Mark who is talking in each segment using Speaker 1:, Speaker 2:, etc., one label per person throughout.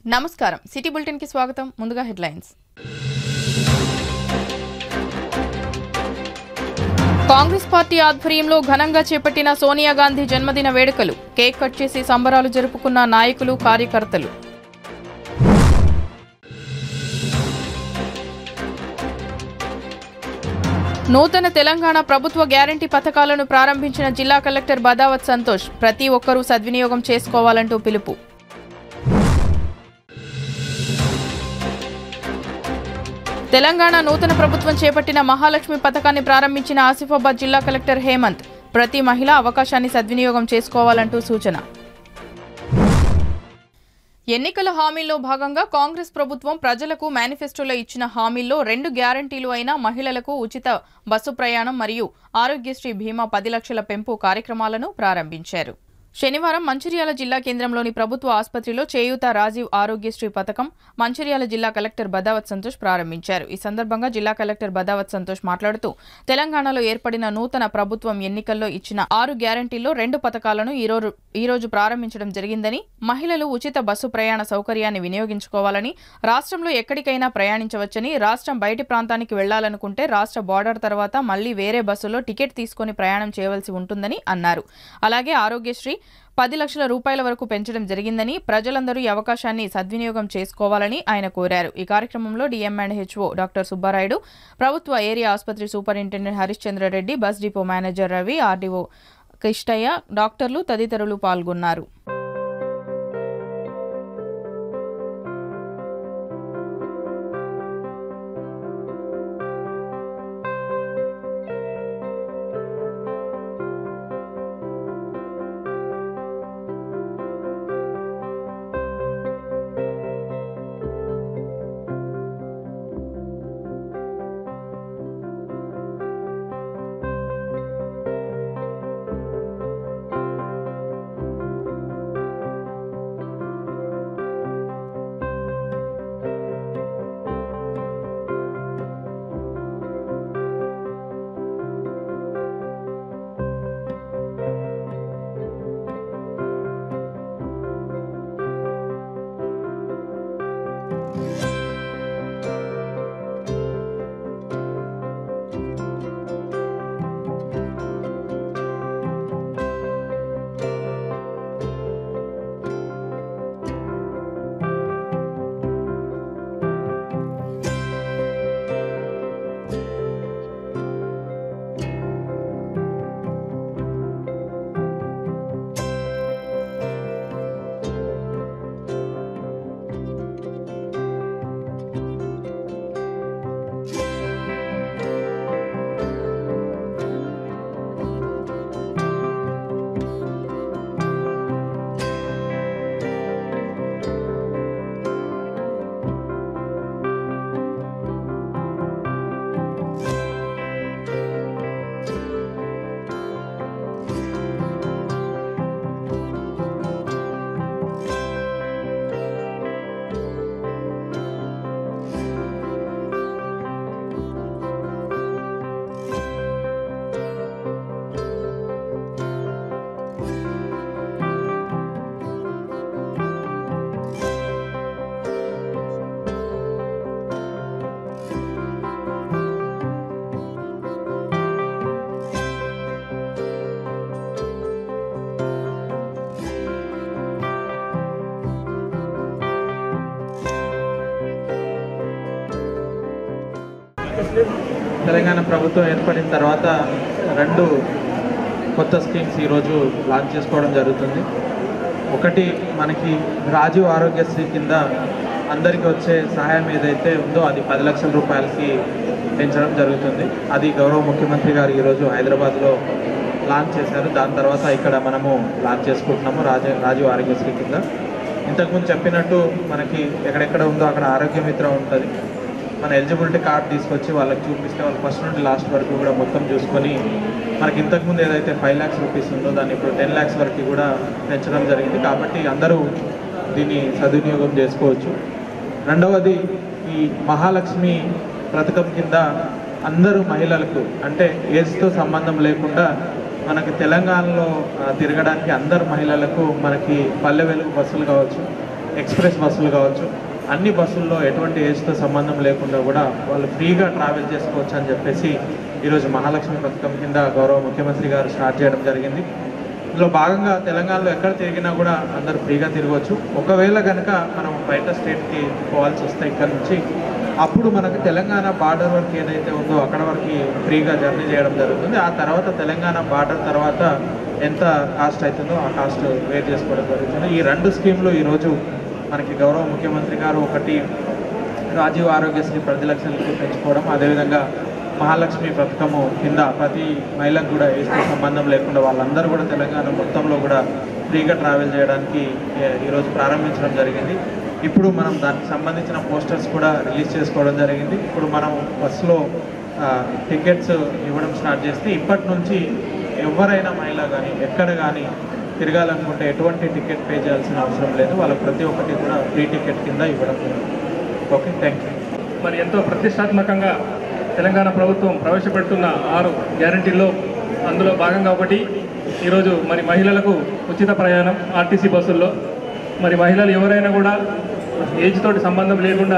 Speaker 1: నమస్కారం city bulletin కి స్వాగతం ముందుగా హెడ్లైన్స్ కాంగ్రెస్ పార్టీ ఆధ్వర్యంలో ఘనంగా చేపట్టిన సోనియా గాంధీ జన్మదిన వేడుకలు కేక్ కట్ చేసి సంబరాలు జరుపుకున్న నాయకులు కార్యకర్తలు నూతన తెలంగాణ ప్రభుత్వ గ్యారంటీ పథకాలను ప్రారంభించిన జిల్లా కలెక్టర్ బదావత్ సంతోష్ ప్రతి ఒక్కరూ సద్వినియోగం చేసుకోవాలంటూ పిలుపు తెలంగాణ నూతన ప్రభుత్వం చేపట్టిన మహాలక్ష్మి పథకాన్ని ప్రారంభించిన ఆసిఫాబాద్ జిల్లా కలెక్టర్ హేమంత్ ప్రతి మహిళ అవకాశాన్ని సద్వినియోగం చేసుకోవాలంటూ సూచన ఎన్నికల హామీల్లో భాగంగా కాంగ్రెస్ ప్రభుత్వం ప్రజలకు మేనిఫెస్టోలో ఇచ్చిన హామీల్లో రెండు గ్యారంటీలు అయిన మహిళలకు ఉచిత బస్సు ప్రయాణం మరియు ఆరోగ్యశ్రీ బీమా పది లక్షల పెంపు కార్యక్రమాలను ప్రారంభించారు శనివారం మంచిర్యాల జిల్లా కేంద్రంలోని ప్రభుత్వ ఆసుపత్రిలో చేయూత రాజీవ్ ఆరోగ్యశ్రీ పథకం మంచిర్యాల జిల్లా కలెక్టర్ బదావత్ సంతోష్ ప్రారంభించారు ఈ సందర్భంగా జిల్లా కలెక్టర్ బదావత్ సంతోష్ మాట్లాడుతూ తెలంగాణలో ఏర్పడిన నూతన ప్రభుత్వం ఎన్నికల్లో ఇచ్చిన ఆరు గ్యారంటీల్లో రెండు పథకాలను ఈ రోజు ఈ రోజు ప్రారంభించడం జరిగిందని మహిళలు ఉచిత బస్సు ప్రయాణ సౌకర్యాన్ని వినియోగించుకోవాలని రాష్ట్రంలో ఎక్కడికైనా ప్రయాణించవచ్చని రాష్ట్రం బయటి ప్రాంతానికి వెళ్లాలనుకుంటే రాష్ట్ర బార్డర్ తర్వాత మళ్లీ వేరే బస్సులో టికెట్ తీసుకొని ప్రయాణం చేయవలసి ఉంటుందని అన్నారు అలాగే ఆరోగ్యశ్రీ పది లక్షల రూపాయల వరకు పెంచడం జరిగిందని ప్రజలందరూ ఈ అవకాశాన్ని సద్వినియోగం చేసుకోవాలని ఆయన కోరారు ఈ కార్యక్రమంలో DM and HO doctor Subbarayudu ప్రభుత్వ ఏరియా ఆసుపత్రి superintendent Harishchandra Reddy bus depot manager Ravi RDO Krishnaiah డాక్టర్లు తదితరులు పాల్గొన్నారు
Speaker 2: తెలంగాణ ప్రభుత్వం ఏర్పడిన తర్వాత రెండు కొత్త స్కీమ్స్ ఈరోజు లాంచ్ చేసుకోవడం జరుగుతుంది ఒకటి మనకి రాజీవ్ ఆరోగ్యశ్రీ కింద అందరికీ వచ్చే సహాయం ఏదైతే ఉందో అది పది లక్షల రూపాయలకి పెంచడం జరుగుతుంది అది గౌరవ ముఖ్యమంత్రి గారు ఈరోజు హైదరాబాద్లో లాంచ్ చేశారు దాని తర్వాత ఇక్కడ మనము లాంచ్ చేసుకుంటున్నాము రాజ రాజీవ్ ఆరోగ్యశ్రీ కింద ఇంతకుముందు చెప్పినట్టు మనకి ఎక్కడెక్కడ ఉందో అక్కడ ఆరోగ్య మిత్ర ఉంటుంది మన ఎలిజిబిలిటీ కార్డ్ తీసుకొచ్చి వాళ్ళకి చూపిస్తే వాళ్ళు ఫస్ట్ నుండి లాస్ట్ వరకు కూడా మొత్తం చూసుకొని మనకి ఇంతకుముందు ఏదైతే ఫైవ్ ల్యాక్స్ రూపీస్ ఉందో దాన్ని ఇప్పుడు టెన్ ల్యాక్స్ వరకు కూడా పెంచడం జరిగింది కాబట్టి అందరూ దీన్ని సద్వినియోగం చేసుకోవచ్చు రెండవది ఈ మహాలక్ష్మి పథకం కింద అందరూ మహిళలకు అంటే ఏజ్తో సంబంధం లేకుండా మనకి తెలంగాణలో ఆ, తిరగడానికి అందరు మహిళలకు మనకి పల్లె వెలుగు బస్సులు కావచ్చు ఎక్స్ప్రెస్ బస్సులు కావచ్చు అన్ని బస్సుల్లో ఎటువంటి ఏజ్తో సంబంధం లేకుండా కూడా వాళ్ళు ఫ్రీగా ట్రావెల్ చేసుకోవచ్చు అని చెప్పేసి ఈరోజు మహాలక్ష్మి పథకం కింద గౌరవ ముఖ్యమంత్రి గారు స్టార్ట్ చేయడం జరిగింది ఇందులో భాగంగా తెలంగాణలో ఎక్కడ తిరిగినా కూడా అందరూ ఫ్రీగా తిరగవచ్చు ఒకవేళ కనుక మనం బయట స్టేట్కి పోవాల్సి వస్తే ఇక్కడ నుంచి అప్పుడు మనకు తెలంగాణ బార్డర్ వరకు ఏదైతే ఉందో అక్కడ వరకు ఫ్రీగా జర్నీ చేయడం జరుగుతుంది ఆ తర్వాత తెలంగాణ బార్డర్ తర్వాత ఎంత కాస్ట్ అవుతుందో ఆ కాస్ట్ వేర్ చేసుకోవడం జరుగుతుంది ఈ రెండు స్కీమ్లు ఈరోజు మనకి గౌరవ ముఖ్యమంత్రి గారు ఒకటి రాజీవ్ ఆరోగ్యశ్రీ పది లక్షలకి పెంచుకోవడం అదేవిధంగా మహాలక్ష్మి పథకము కింద ప్రతి మహిళకు కూడా ఏజ్తో సంబంధం లేకుండా వాళ్ళందరూ కూడా తెలంగాణ మొత్తంలో కూడా ఫ్రీగా ట్రావెల్ చేయడానికి ఏ- ఈరోజు ప్రారంభించడం జరిగింది ఇప్పుడు మనం దానికి సంబంధించిన పోస్టర్స్ కూడా రిలీజ్ చేసుకోవడం జరిగింది ఇప్పుడు మనం బస్సులో ఆ, టికెట్స్ ఇవ్వడం స్టార్ట్ చేస్తే ఇప్పటి నుంచి ఎవరైనా మహిళ కానీ ఎక్కడ కానీ తిరగాలనుకుంటే ఎటువంటి టికెట్ పే చేయాల్సిన అవసరం లేదు వాళ్ళకి ప్రతి ఒక్కటి కూడా ఫ్రీ టికెట్ కింద ఇవ్వడం జరుగుతుంది ఓకే థ్యాంక్ యూ
Speaker 3: మరి ఎంతో ప్రతిష్టాత్మకంగా తెలంగాణ ప్రభుత్వం ప్రవేశపెడుతున్న ఆరు గ్యారంటీల్లో అందులో భాగంగా ఒకటి ఈరోజు మరి మహిళలకు ఉచిత ప్రయాణం ఆర్టీసీ బస్సుల్లో మరి మహిళలు ఎవరైనా కూడా ఏజ్ తోటి సంబంధం లేకుండా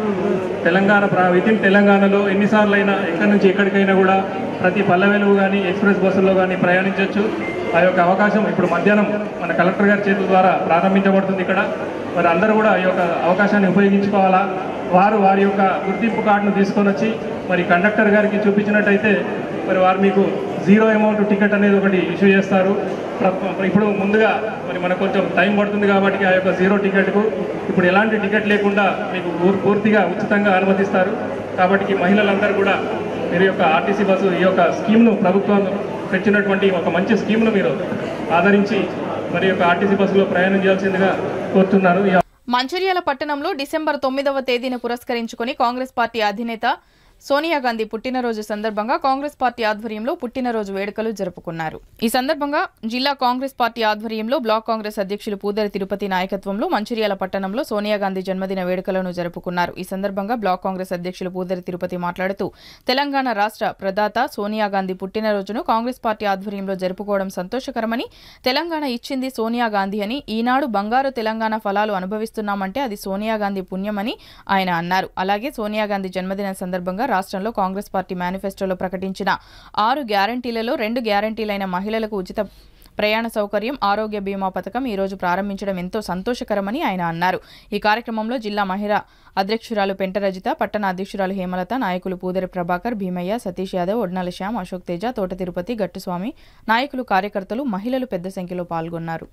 Speaker 3: తెలంగాణ ప్రా వితిన్ తెలంగాణలో ఎన్నిసార్లు అయినా ఎక్కడి నుంచి ఎక్కడికైనా కూడా ప్రతి పల్లె వెలుగు కానీ ఎక్స్ప్రెస్ బస్సుల్లో కానీ ప్రయాణించవచ్చు ఆ యొక్క అవకాశం ఇప్పుడు మధ్యాహ్నం మన కలెక్టర్ గారి చేతుల ద్వారా ప్రారంభించబడుతుంది ఇక్కడ మరి అందరూ కూడా ఈ యొక్క అవకాశాన్ని ఉపయోగించుకోవాలా వారు వారి యొక్క గుర్తింపు కార్డును తీసుకొని వచ్చి మరి కండక్టర్ గారికి చూపించినట్టయితే మరి వారు మీకు జీరో అమౌంట్ టికెట్ అనేది ఒకటి ఇష్యూ చేస్తారు ప్ర- ఇప్పుడు ముందుగా మరి మనకు కొంచెం టైం పడుతుంది కాబట్టి ఆ యొక్క జీరో టికెట్కు ఇప్పుడు ఎలాంటి టికెట్ లేకుండా మీకు పూర్- పూర్తిగా ఉచితంగా అనుమతిస్తారు కాబట్టి మహిళలందరూ కూడా మీరు యొక్క ఆర్టీసీ బస్సు ఈ యొక్క స్కీమ్ను ప్రభుత్వం తెచ్చినటువంటి ఒక మంచి స్కీమ్ను మీరు ఆదరించి మరి యొక్క ఆర్టీసీ బస్సులో ప్రయాణం చేయాల్సిందిగా కోరుతున్నారు ఈ
Speaker 1: మంచిర్యాల పట్టణంలో డిసెంబర్ తొమ్మిదవ తేదీని పురస్కరించుకుని కాంగ్రెస్ పార్టీ అధినేత సోనియా గాంధీ పుట్టినరోజు సందర్భంగా కాంగ్రెస్ పార్టీ ఆధ్వర్యంలో పుట్టినరోజు వేడుకలు జరుపుకున్నారు ఈ సందర్భంగా జిల్లా కాంగ్రెస్ పార్టీ ఆధ్వర్యంలో బ్లాక్ కాంగ్రెస్ అధ్యక్షులు పూదరి తిరుపతి నాయకత్వంలో మంచిర్యాల పట్టణంలో సోనియా గాంధీ జన్మదిన వేడుకలను జరుపుకున్నారు ఈ సందర్భంగా బ్లాక్ కాంగ్రెస్ అధ్యక్షులు పూదరి తిరుపతి మాట్లాడుతూ తెలంగాణ రాష్ట్ర ప్రదాత సోనియా గాంధీ పుట్టినరోజును కాంగ్రెస్ పార్టీ ఆధ్వర్యంలో జరుపుకోవడం సంతోషకరమని తెలంగాణ ఇచ్చింది సోనియా గాంధీ అని ఈనాడు బంగారు తెలంగాణ ఫలాలు అనుభవిస్తున్నామంటే అది సోనియా గాంధీ పుణ్యమని ఆయన అన్నారు అలాగే సోనియా గాంధీ జన్మదిన సందర్భంగా రాష్ట్రంలో కాంగ్రెస్ పార్టీ మేనిఫెస్టోలో ప్రకటించిన ఆరు గ్యారంటీలలో రెండు గ్యారంటీలైన మహిళలకు ఉచిత ప్రయాణ సౌకర్యం ఆరోగ్య బీమా పథకం ఈ రోజు ప్రారంభించడం ఎంతో సంతోషకరమని ఆయన అన్నారు ఈ కార్యక్రమంలో జిల్లా మహిళా అధ్యక్షురాలు పెంట రజిత పట్టణ అధ్యక్షురాలు హేమలత నాయకులు పూదరి ప్రభాకర్ భీమయ్య సతీష్ యాదవ్ ఒడ్నాల శ్యామ్ అశోక్ తేజ తోట తిరుపతి గట్టుస్వామి నాయకులు కార్యకర్తలు మహిళలు పెద్ద సంఖ్యలో పాల్గొన్నారు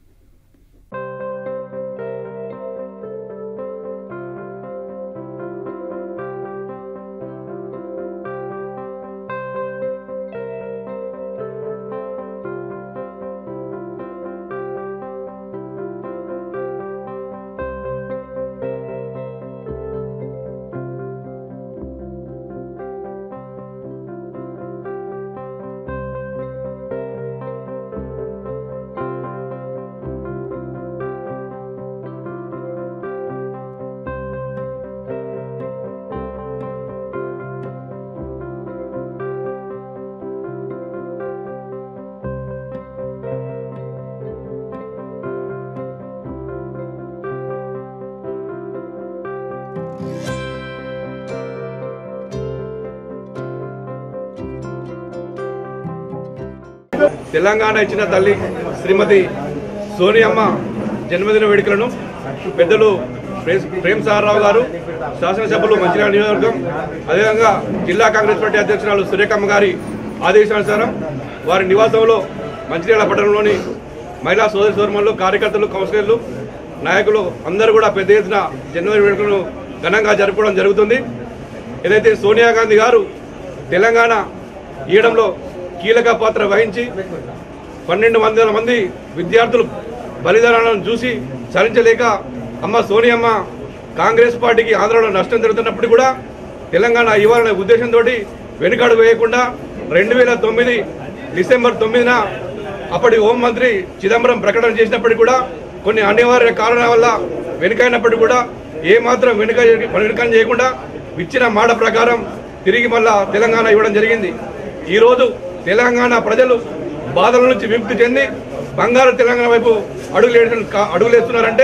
Speaker 4: తెలంగాణ ఇచ్చిన తల్లి శ్రీమతి సోనియమ్మ జన్మదిన వేడుకలను పెద్దలు ప్రేమ్ ప్రేమ్ సాగర్రావు గారు శాసనసభ్యులు మంచిర్యాల నియోజకవర్గం అదేవిధంగా జిల్లా కాంగ్రెస్ పార్టీ అధ్యక్షురాలు సురేఖమ్మ గారి ఆదేశానుసారం వారి నివాసంలో మంచిర్యాల పట్టణంలోని మహిళా సోదరి సోదరులు కార్యకర్తలు కౌన్సిలర్లు నాయకులు అందరూ కూడా పెద్ద ఎత్తున జన్మదిన వేడుకలను ఘనంగా జరుపుకోవడం జరుగుతుంది ఏదైతే సోనియా గాంధీ గారు తెలంగాణ ఇవ్వడంలో కీలక పాత్ర వహించి పన్నెండు వందల మంది విద్యార్థులు బలిదానాలను చూసి చలించలేక అమ్మ సోనియమ్మ కాంగ్రెస్ పార్టీకి ఆంధ్రలో నష్టం జరుగుతున్నప్పుడు కూడా తెలంగాణ ఇవ్వాలనే ఉద్దేశంతో వెనుకడు వేయకుండా రెండు వేల తొమ్మిది డిసెంబర్ తొమ్మిదిన అప్పటి హోంమంత్రి చిదంబరం ప్రకటన చేసినప్పటికీ కూడా కొన్ని అనివార్య కారణాల వల్ల వెనుకైనప్పటికీ కూడా ఏమాత్రం వెనుక వెనుకం చేయకుండా ఇచ్చిన మాట ప్రకారం తిరిగి మళ్ళా తెలంగాణ ఇవ్వడం జరిగింది ఈరోజు తెలంగాణ ప్రజలు బాధల నుంచి విముక్తి చెంది బంగారు తెలంగాణ వైపు అడుగులు అడుగులేస్తున్నారంటే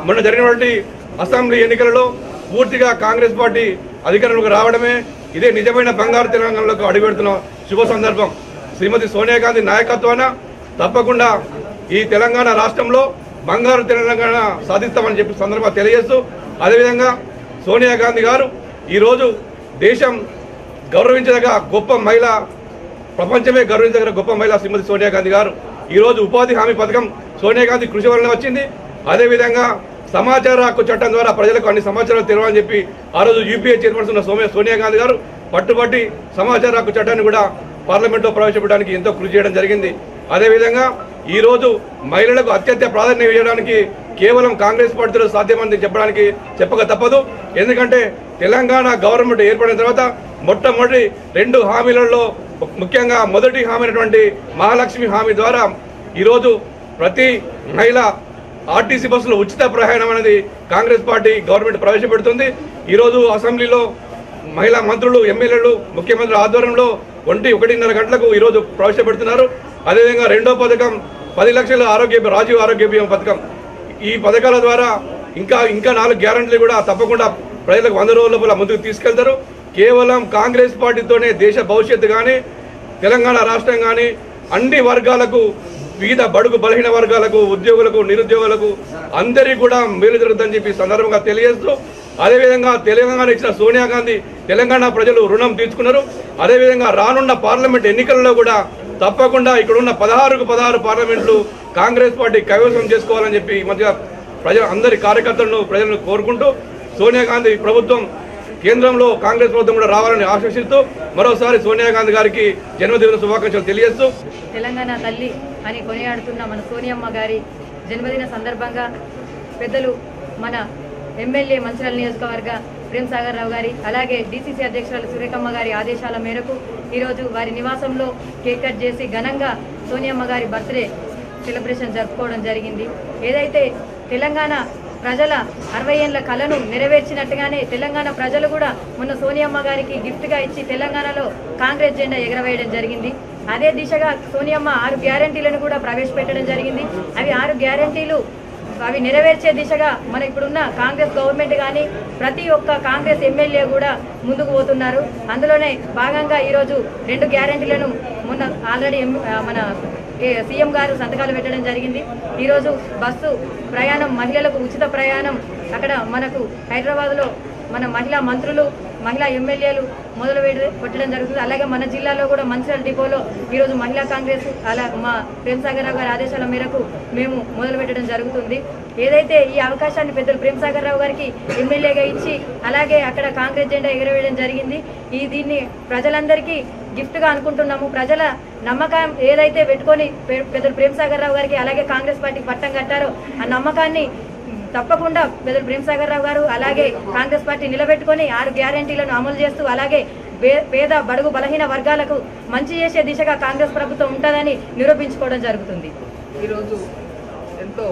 Speaker 4: మొన్న జరిగినటువంటి అసెంబ్లీ ఎన్నికలలో పూర్తిగా కాంగ్రెస్ పార్టీ అధికారంలోకి రావడమే ఇదే నిజమైన బంగారు తెలంగాణలోకి అడుగుపెడుతున్న శుభ సందర్భం శ్రీమతి సోనియా గాంధీ నాయకత్వాన తప్పకుండా ఈ తెలంగాణ రాష్ట్రంలో బంగారు తెలంగాణ సాధిస్తామని చెప్పి సందర్భంగా తెలియజేస్తూ అదేవిధంగా సోనియా గాంధీ గారు ఈరోజు దేశం గౌరవించదగ గొప్ప మహిళ ప్రపంచమే గౌరవించదగిన గొప్ప మహిళ శ్రీమతి సోనియా గాంధీ గారు ఈరోజు ఉపాధి హామీ పథకం సోనియా గాంధీ కృషి వలన వచ్చింది అదేవిధంగా సమాచార హక్కు చట్టం ద్వారా ప్రజలకు అన్ని సమాచారాలు తెలవాలని చెప్పి ఆ రోజు యూపీఏ చైర్పర్సన్ ఉన్న సోనియా సోనియా గాంధీ గారు పట్టుబట్టి సమాచార హక్కు చట్టాన్ని కూడా పార్లమెంట్లో ప్రవేశపెట్టడానికి ఎంతో కృషి చేయడం జరిగింది అదేవిధంగా ఈ రోజు మహిళలకు అత్యంత ప్రాధాన్యం ఇవ్వడానికి కేవలం కాంగ్రెస్ పార్టీలో సాధ్యమని చెప్పడానికి చెప్పక తప్పదు ఎందుకంటే తెలంగాణ గవర్నమెంట్ ఏర్పడిన తర్వాత మొట్టమొదటి రెండు హామీలలో ముఖ్యంగా మొదటి హామీ అయినటువంటి మహాలక్ష్మి హామీ ద్వారా ఈరోజు ప్రతి మహిళ ఆర్టీసీ బస్సులో ఉచిత ప్రయాణం అనేది కాంగ్రెస్ పార్టీ గవర్నమెంట్ ప్రవేశపెడుతుంది ఈరోజు అసెంబ్లీలో మహిళా మంత్రులు ఎమ్మెల్యేలు ముఖ్యమంత్రి ఆధ్వర్యంలో ఒంటి ఒకటిన్నర గంటలకు ఈరోజు ప్రవేశపెడుతున్నారు అదేవిధంగా రెండో పథకం పది లక్షల ఆరోగ్య రాజీవ్ ఆరోగ్య బీమా పథకం ఈ పథకాల ద్వారా ఇంకా ఇంకా నాలుగు గ్యారంటీలు కూడా తప్పకుండా ప్రజలకు వంద రోజుల లోపల ముందుకు తీసుకెళ్తారు కేవలం కాంగ్రెస్ పార్టీతోనే దేశ భవిష్యత్తు కానీ తెలంగాణ రాష్ట్రం కానీ అన్ని వర్గాలకు వివిధ బడుగు బలహీన వర్గాలకు ఉద్యోగులకు నిరుద్యోగులకు అందరికీ కూడా మేలు జరుగుతుందని చెప్పి ఈ సందర్భంగా తెలియజేస్తూ అదేవిధంగా తెలంగాణ ఇచ్చిన సోనియా గాంధీ తెలంగాణ ప్రజలు రుణం తీర్చుకున్నారు అదేవిధంగా రానున్న పార్లమెంట్ ఎన్నికల్లో కూడా తప్పకుండా ఇక్కడ ఉన్న పదహారుకు పదహారు పార్లమెంట్లు కాంగ్రెస్ పార్టీ కైవసం చేసుకోవాలని చెప్పి ఈ మధ్య ప్రజల అందరి కార్యకర్తలను ప్రజలను కోరుకుంటూ సోనియా గాంధీ ప్రభుత్వం కేంద్రంలో కాంగ్రెస్ ప్రభుత్వం కూడా రావాలని ఆశిస్తూ మరోసారి సోనియా గాంధీ గారికి జన్మదిన శుభాకాంక్షలు తెలియజేస్తూ
Speaker 5: తెలంగాణ తల్లి అని కొనియాడుతున్న మన సోనియమ్మ గారి జన్మదిన సందర్భంగా పెద్దలు మన ఎమ్మెల్యే మంచిర్యాల నియోజకవర్గ ప్రేమ్ సాగర్ రావు గారి అలాగే డీసీసీ అధ్యక్షురాలు సురేఖమ్మ గారి ఆదేశాల మేరకు ఈరోజు వారి నివాసంలో కేక్ కట్ చేసి ఘనంగా సోనియమ్మ గారి బర్త్డే సెలబ్రేషన్ జరుపుకోవడం జరిగింది ఏదైతే తెలంగాణ ప్రజల అరవై ఏళ్ళ కళను నెరవేర్చినట్టుగానే తెలంగాణ ప్రజలు కూడా మొన్న సోనియమ్మ గారికి గిఫ్ట్గా ఇచ్చి తెలంగాణలో కాంగ్రెస్ జెండా ఎగరవేయడం జరిగింది అదే దిశగా సోనియమ్మ ఆరు గ్యారంటీలను కూడా ప్రవేశపెట్టడం జరిగింది అవి ఆరు గ్యారంటీలు అవి నెరవేర్చే దిశగా మన ఇప్పుడున్న కాంగ్రెస్ గవర్నమెంట్ కానీ ప్రతి ఒక్క కాంగ్రెస్ ఎమ్మెల్యే కూడా ముందుకు పోతున్నారు అందులోనే భాగంగా ఈరోజు రెండు గ్యారంటీలను మొన్న ఆల్రెడీ ఎం- ఆ, మన ఏ- సీఎం గారు సంతకాలు పెట్టడం జరిగింది ఈరోజు బస్సు ప్రయాణం మహిళలకు ఉచిత ప్రయాణం అక్కడ మనకు హైదరాబాద్లో మన మహిళా మంత్రులు మహిళా ఎమ్మెల్యేలు మొదలు పెట్టి పెట్టడం జరుగుతుంది అలాగే మన జిల్లాలో కూడా మంచిర్యాల డిపోలో ఈరోజు మహిళా కాంగ్రెస్ అలా మా ప్రేమసాగర్ రావు గారి ఆదేశాల మేరకు మేము మొదలు పెట్టడం జరుగుతుంది ఏదైతే ఈ అవకాశాన్ని పెద్దలు ప్రేమసాగర్ రావు గారికి ఎమ్మెల్యేగా ఇచ్చి అలాగే అక్కడ కాంగ్రెస్ జెండా ఎగరవేయడం జరిగింది ఈ దీన్ని ప్రజలందరికీ గిఫ్ట్గా అనుకుంటున్నాము ప్రజల నమ్మకం ఏదైతే పెట్టుకొని పె- పెద్దలు ప్రేమసాగర్ రావు గారికి అలాగే కాంగ్రెస్ పార్టీకి పట్టం కట్టారో ఆ నమ్మకాన్ని తప్పకుండా పెద్దలు ప్రేమసాగర్ రావు గారు అలాగే కాంగ్రెస్ పార్టీ నిలబెట్టుకొని ఆరు గ్యారంటీలను అమలు చేస్తూ అలాగే పే- పేద బడుగు బలహీన వర్గాలకు మంచి చేసే దిశగా కాంగ్రెస్ ప్రభుత్వం ఉంటుందని నిరూపించుకోవడం జరుగుతుంది
Speaker 6: ఈరోజు ఎంతో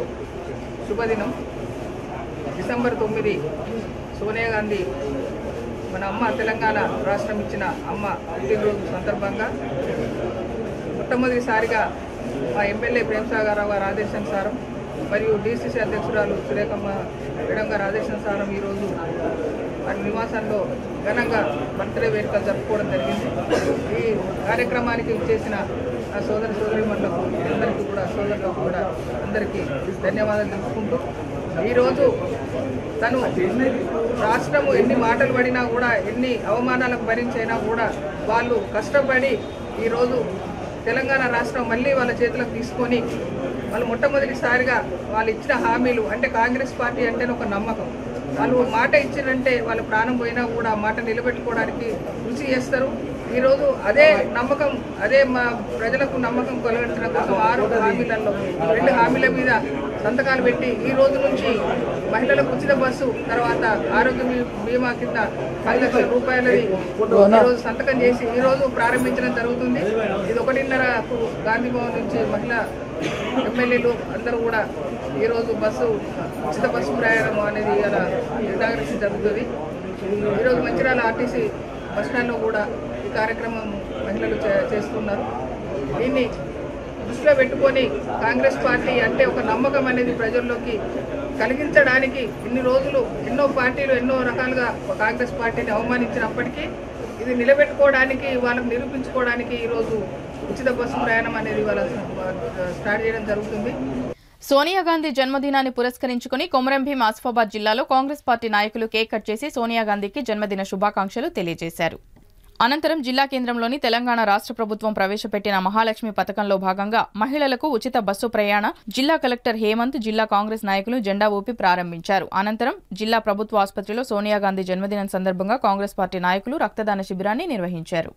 Speaker 6: శుభదినం డిసెంబర్ తొమ్మిది సోనియా గాంధీ మన అమ్మ తెలంగాణ రాష్ట్రం ఇచ్చిన అమ్మ పుట్టినరోజు సందర్భంగా మొట్టమొదటిసారిగా మా ఎమ్మెల్యే ప్రేమసాగరరావు గారి ఆదేశానుసారం మరియు డీసీసీ అధ్యక్షురాలు సురేఖమ్మ మేడం గారి ఆదేశానుసారం ఈరోజు వారి నివాసంలో ఘనంగా బర్త్డే వేడుకలు జరుపుకోవడం జరిగింది ఈ కార్యక్రమానికి చేసిన నా సోదర సోదరిమణులకు అందరికీ కూడా సోదరులకు కూడా అందరికీ ధన్యవాదాలు తెలుపుకుంటూ ఈరోజు తను రాష్ట్రము ఎన్ని మాటలు పడినా కూడా ఎన్ని అవమానాలకు భరించైనా కూడా వాళ్ళు కష్టపడి ఈరోజు తెలంగాణ రాష్ట్రం మళ్ళీ వాళ్ళ చేతులకు తీసుకొని వాళ్ళు మొట్టమొదటిసారిగా వాళ్ళు ఇచ్చిన హామీలు అంటే కాంగ్రెస్ పార్టీ అంటేనే ఒక నమ్మకం వాళ్ళు ఒక మాట ఇచ్చినంటే వాళ్ళ ప్రాణం పోయినా కూడా ఆ మాట నిలబెట్టుకోవడానికి కృషి చేస్తారు ఈరోజు అదే నమ్మకం అదే మా ప్రజలకు నమ్మకం కొలగెట్టడం కోసం ఆరు హామీలలో రెండు హామీల మీద సంతకాలు పెట్టి ఈ రోజు నుంచి మహిళలకు ఉచిత బస్సు తర్వాత ఆరోగ్య బీ- బీమా కింద పది లక్షల రూపాయలది ఈరోజు సంతకం చేసి ఈ రోజు ప్రారంభించడం జరుగుతుంది ఇది ఒకటిన్నరకు గాంధీ భవన్ నుంచి మహిళా ఎమ్మెల్యేలు అందరూ కూడా ఈరోజు బస్సు ఉచిత బస్సు ప్రయాణం అనేది ఇలా ఇనాగరేషన్ జరుగుతుంది ఈరోజు మంచిర్యాల ఆర్టీసీ బస్ స్టాండ్లో కూడా ఈ కార్యక్రమం మహిళలు చే- చేస్తున్నారు దీన్ని దృష్టిలో పెట్టుకొని కాంగ్రెస్ పార్టీ అంటే ఒక నమ్మకం అనేది ప్రజల్లోకి కలిగించడానికి ఇన్ని రోజులు ఎన్నో పార్టీలు ఎన్నో రకాలుగా కాంగ్రెస్ పార్టీని అవమానించినప్పటికీ ఇది నిలబెట్టుకోవడానికి వాళ్ళకు నిరూపించుకోవడానికి ఈరోజు ఉచిత బస్సు ప్రయాణం అనేది వాళ్ళ స్టార్ట్ చేయడం జరుగుతుంది
Speaker 1: సోనియా గాంధీ జన్మదినాన్ని పురస్కరించుకుని కొమరంభీం ఆసిఫాబాద్ జిల్లాలో కాంగ్రెస్ పార్టీ నాయకులు కేక్ కట్ చేసి సోనియా గాంధీకి జన్మదిన శుభాకాంక్షలు తెలియజేశారు అనంతరం జిల్లా కేంద్రంలోని తెలంగాణ రాష్ట్ర ప్రభుత్వం ప్రవేశపెట్టిన మహాలక్ష్మి పథకంలో భాగంగా మహిళలకు ఉచిత బస్సు ప్రయాణ జిల్లా కలెక్టర్ హేమంత్ జిల్లా కాంగ్రెస్ నాయకులు జెండా ఊపి ప్రారంభించారు అనంతరం జిల్లా ప్రభుత్వ ఆసుపత్రిలో సోనియా గాంధీ జన్మదినం సందర్భంగా కాంగ్రెస్ పార్టీ నాయకులు రక్తదాన శిబిరాన్ని నిర్వహించారు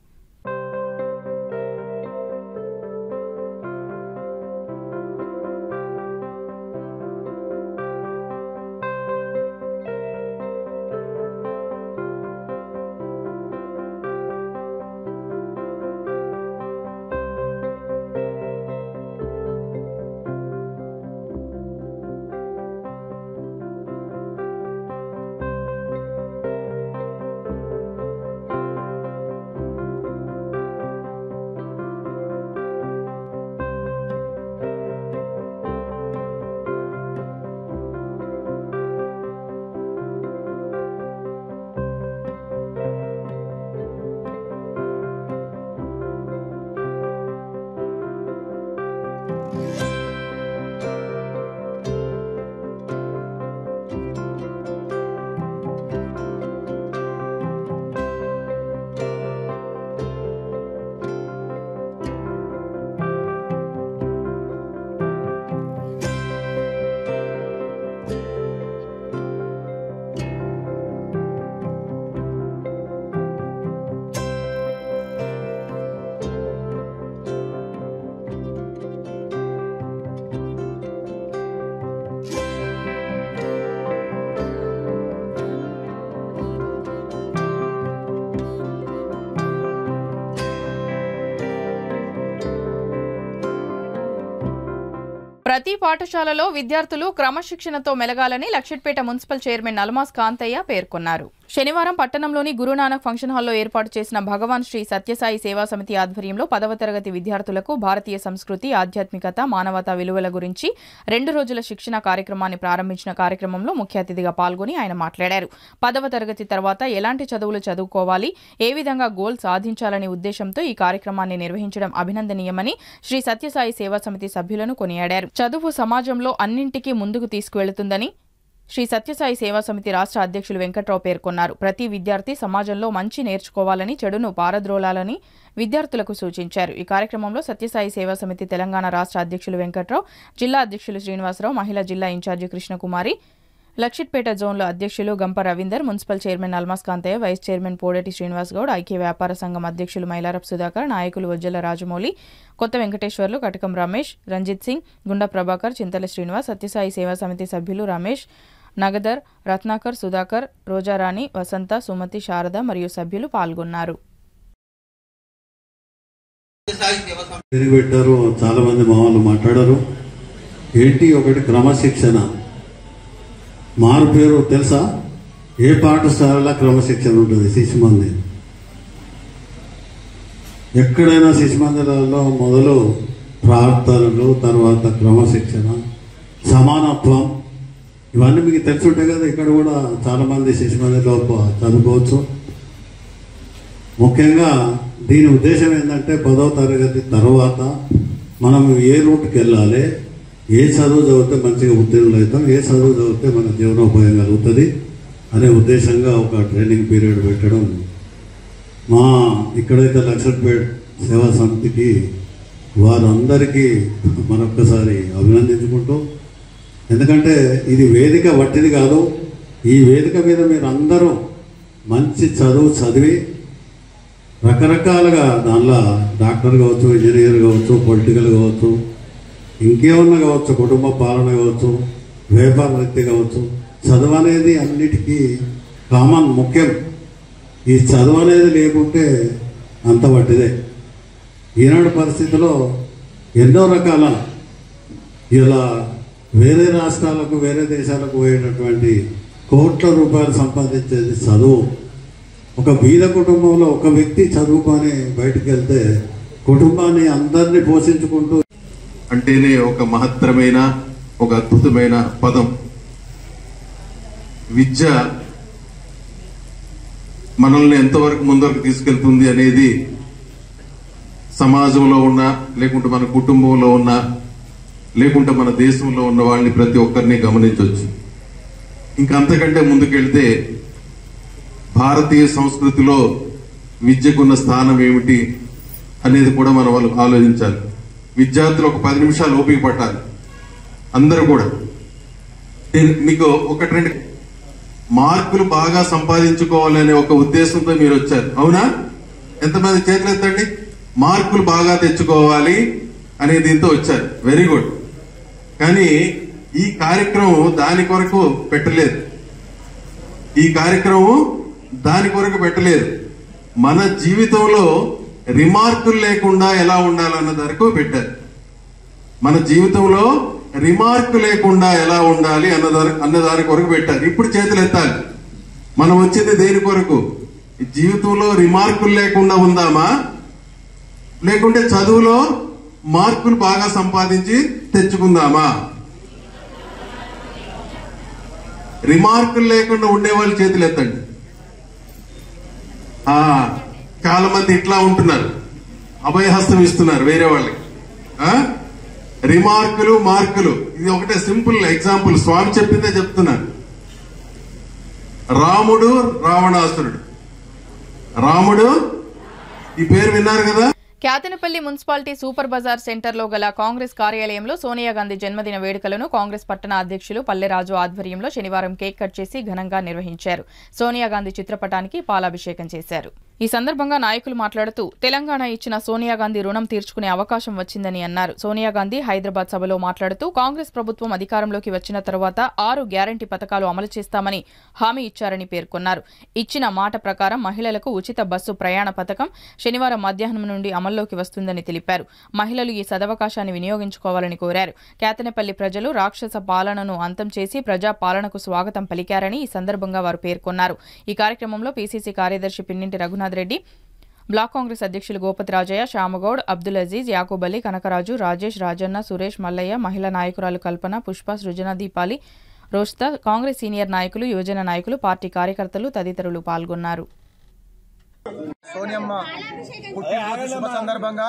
Speaker 1: ప్రతి పాఠశాలలో విద్యార్థులు క్రమశిక్షణతో మెలగాలని లక్షిట్పేట మున్సిపల్ చైర్మన్ నల్మాస్ కాంతయ్య పేర్కొన్నారు శనివారం పట్టణంలోని గురునానక్ ఫంక్షన్ హాల్లో ఏర్పాటు చేసిన భగవాన్ శ్రీ సత్యసాయి సేవా సమితి ఆధ్వర్యంలో పదవ తరగతి విద్యార్థులకు భారతీయ సంస్కృతి ఆధ్యాత్మికత మానవతా విలువల గురించి రెండు రోజుల శిక్షణ కార్యక్రమాన్ని ప్రారంభించిన కార్యక్రమంలో ముఖ్య అతిథిగా పాల్గొని ఆయన మాట్లాడారు పదవ తరగతి తర్వాత ఎలాంటి చదువులు చదువుకోవాలి ఏ విధంగా గోల్ సాధించాలనే ఉద్దేశంతో ఈ కార్యక్రమాన్ని నిర్వహించడం అభినందనీయమని శ్రీ సత్యసాయి సేవా సమితి సభ్యులను కొనియాడారు చదువు సమాజంలో అన్నింటికీ ముందుకు తీసుకువెళుతుందని శ్రీ సత్యసాయి సేవా సమితి రాష్ట్ర అధ్యక్షులు వెంకట్రావు పేర్కొన్నారు ప్రతి విద్యార్థి సమాజంలో మంచి నేర్చుకోవాలని చెడును పారద్రోలాలని విద్యార్థులకు సూచించారు ఈ కార్యక్రమంలో సత్యసాయి సేవా సమితి తెలంగాణ రాష్ట్ర అధ్యక్షులు వెంకట్రావు జిల్లా అధ్యక్షులు శ్రీనివాసరావు మహిళా జిల్లా ఇన్ఛార్జి కృష్ణకుమారి లక్షిట్పేట జోన్లో అధ్యక్షులు Gampa Ravinder municipal chairman Almas Kanthaiah vice chairman Podeti Srinivas Goud ఐక్య వ్యాపార సంఘం అధ్యక్షులు మైలారప్ సుధాకర్ నాయకులు వజ్జల రాజమౌళి కొత్త వెంకటేశ్వర్లు కటకం రమేష్ రంజిత్ సింగ్ గుండా ప్రభాకర్ చింతల శ్రీనివాస్ సత్యసాయి సేవా సమితి సభ్యులు రమేష్ నగదర్ రత్నాకర్ సుధాకర్ రోజారాణి వసంత సుమతి శారద మరియు సభ్యులు పాల్గొన్నారు
Speaker 7: పేరు పెట్టారు చాలా మంది మా వాళ్ళు మాట్లాడారు ఏంటి ఒకటి క్రమశిక్షణ మారు పేరు తెలుసా ఏ పాఠశాలలో క్రమశిక్షణ ఉంటుంది శిశు మందిర్ ఎక్కడైనా శిశు మందిరాల్లో మొదలు ప్రార్థనలు తర్వాత క్రమశిక్షణ సమానత్వం ఇవన్నీ మీకు తెలిసి ఉంటాయి కదా ఇక్కడ కూడా చాలా మంది శిశు మందిర్లో ప- చదువుకోవచ్చు ముఖ్యంగా దీని ఉద్దేశం ఏంటంటే పదవ తరగతి తర్వాత మనం ఏ రూట్కి వెళ్ళాలి ఏ చదువు చదివితే మంచిగా ఉత్తీర్ణులు అవుతాం ఏ చదువు చదివితే మన జీవనోపాయం కలుగుతుంది అనే ఉద్దేశంగా ఒక ట్రైనింగ్ పీరియడ్ పెట్టడం మా ఇక్కడైతే లక్షపేట్ సేవా సమితికి వారందరికీ మరొక్కసారి అభినందించుకుంటూ ఎందుకంటే ఇది వేదిక వట్టిది కాదు ఈ వేదిక మీద మీరు అందరూ మంచి చదువు చదివి రకరకాలుగా దానిలో డాక్టర్ కావచ్చు ఇంజనీర్ కావచ్చు పొలిటికల్ కావచ్చు ఇంకేమన్నా కావచ్చు కుటుంబ పాలన కావచ్చు వ్యాపార వృత్తి కావచ్చు చదువు అనేది అన్నిటికీ కామన్ ముఖ్యం ఈ చదువు అనేది లేకుంటే అంత వట్టిదే ఈనాడు పరిస్థితిలో ఎన్నో రకాల ఇలా వేరే రాష్ట్రాలకు వేరే దేశాలకు పోయేటటువంటి కోట్ల రూపాయలు సంపాదించేది చదువు ఒక బీద కుటుంబంలో ఒక వ్యక్తి చదువుకొని బయటికి వెళ్తే కుటుంబాన్ని అందరినీ పోషించుకుంటూ
Speaker 8: అంటేనే ఒక మహత్తరమైన ఒక అద్భుతమైన పదం విద్య మనల్ని ఎంతవరకు ముందరకు తీసుకెళ్తుంది అనేది సమాజంలో ఉన్న లేకుంటే మన కుటుంబంలో ఉన్న లేకుంటే మన దేశంలో ఉన్న వాళ్ళని ప్రతి ఒక్కరిని గమనించవచ్చు ఇంకా అంతకంటే ముందుకెళ్తే భారతీయ సంస్కృతిలో విద్యకున్న స్థానం ఏమిటి అనేది కూడా మనం వాళ్ళు ఆలోచించాలి విద్యార్థులు ఒక పది నిమిషాలు ఓపిక పట్టాలి అందరూ కూడా నేను మీకు ఒకటి రెండు మార్కులు బాగా సంపాదించుకోవాలనే ఒక ఉద్దేశంతో మీరు వచ్చారు అవునా ఎంతమంది చేతులు ఎత్తండి మార్కులు బాగా తెచ్చుకోవాలి అనే దీంతో వచ్చారు వెరీ గుడ్ కానీ ఈ కార్యక్రమం దాని కొరకు పెట్టలేదు ఈ కార్యక్రమం దాని కొరకు పెట్టలేదు మన జీవితంలో రిమార్కులు లేకుండా ఎలా ఉండాలన్న వరకు పెట్టారు మన జీవితంలో రిమార్క్ లేకుండా ఎలా ఉండాలి అన్నదాని అన్నదాని కొరకు పెట్టారు ఇప్పుడు చేతులు ఎత్తాలి మనం వచ్చింది దేని కొరకు ఈ జీవితంలో రిమార్కులు లేకుండా ఉందామా లేకుంటే చదువులో మార్కులు బాగా సంపాదించి తెచ్చుకుందామా రిమార్కులు లేకుండా ఉండేవాళ్ళు చేతులు ఎత్తండి ఆ, చాలా మంది ఇట్లా ఉంటున్నారు అభయహస్తం ఇస్తున్నారు వేరే వాళ్ళకి ఆ? రిమార్కులు మార్కులు ఇది ఒకటే సింపుల్ ఎగ్జాంపుల్ స్వామి చెప్పిందే చెప్తున్నాను రాముడు రావణాసురుడు రాముడు ఈ పేరు విన్నారు కదా
Speaker 1: క్యాతనపల్లి మున్సిపాలిటీ సూపర్ బజార్ సెంటర్లో గల కాంగ్రెస్ కార్యాలయంలో సోనియా గాంధీ జన్మదిన వేడుకలను కాంగ్రెస్ పట్టణ అధ్యక్షులు పల్లెరాజు ఆధ్వర్యంలో శనివారం కేక్ కట్ చేసి ఘనంగా నిర్వహించారు సోనియా గాంధీ చిత్రపటానికి పాలాభిషేకం చేశారు ఈ సందర్భంగా నాయకులు మాట్లాడుతూ తెలంగాణ ఇచ్చిన సోనియా గాంధీ రుణం తీర్చుకునే అవకాశం వచ్చిందని అన్నారు సోనియా గాంధీ హైదరాబాద్ సభలో మాట్లాడుతూ కాంగ్రెస్ ప్రభుత్వం అధికారంలోకి వచ్చిన తరువాత ఆరు గ్యారంటీ పథకాలు అమలు చేస్తామని హామీ ఇచ్చారని పేర్కొన్నారు ఇచ్చిన మాట ప్రకారం మహిళలకు ఉచిత బస్సు ప్రయాణ పథకం శనివారం మధ్యాహ్నం నుండి అమల్లోకి వస్తుందని తెలిపారు మహిళలు ఈ సదవకాశాన్ని వినియోగించుకోవాలని కోరారు కేతనపల్లి ప్రజలు రాక్షస పాలనను అంతం చేసి ప్రజా పాలనకు స్వాగతం పలికారని ఈ సందర్భంగా వారు పేర్కొన్నారు ఈ కార్యక్రమంలో పీసీసీ కార్యదర్శి పిన్నింటి రఘునాథ్ రెడ్డి బ్లాక్ కాంగ్రెస్ అధ్యక్షులు గోపతి రాజయ్య శ్యామగౌడ్ అబ్దుల్ అజీజ్ యాకూబ్ అలీ కనకరాజు రాజేష్ రాజన్న సురేష్ మల్లయ్య మహిళా నాయకురాలు కల్పన పుష్ప సృజన దీపాలి రోష్త కాంగ్రెస్ సీనియర్ నాయకులు యువజన నాయకులు పార్టీ కార్యకర్తలు తదితరులు పాల్గొన్నారు
Speaker 9: సోనియమ్మ పుట్టినరోజు శుభ సందర్భంగా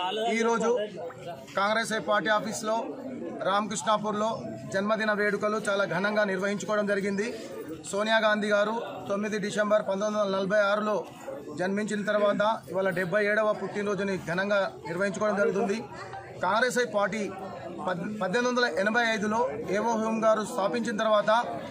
Speaker 9: ఈరోజు కాంగ్రెస్ పార్టీ ఆఫీస్లో రామకృష్ణాపూర్లో జన్మదిన వేడుకలు చాలా ఘనంగా నిర్వహించుకోవడం జరిగింది సోనియా గాంధీ గారు తొమ్మిది డిసెంబర్ పంతొమ్మిది వందల నలభై ఆరులో జన్మించిన తర్వాత ఇవాళ డెబ్బై ఏడవ పుట్టినరోజుని ఘనంగా నిర్వహించుకోవడం జరుగుతుంది కాంగ్రెస్ పార్టీ పద్ పద్దెనిమిది వందల ఎనభై ఐదులో ఏవో హోమ్ గారు స్థాపించిన తర్వాత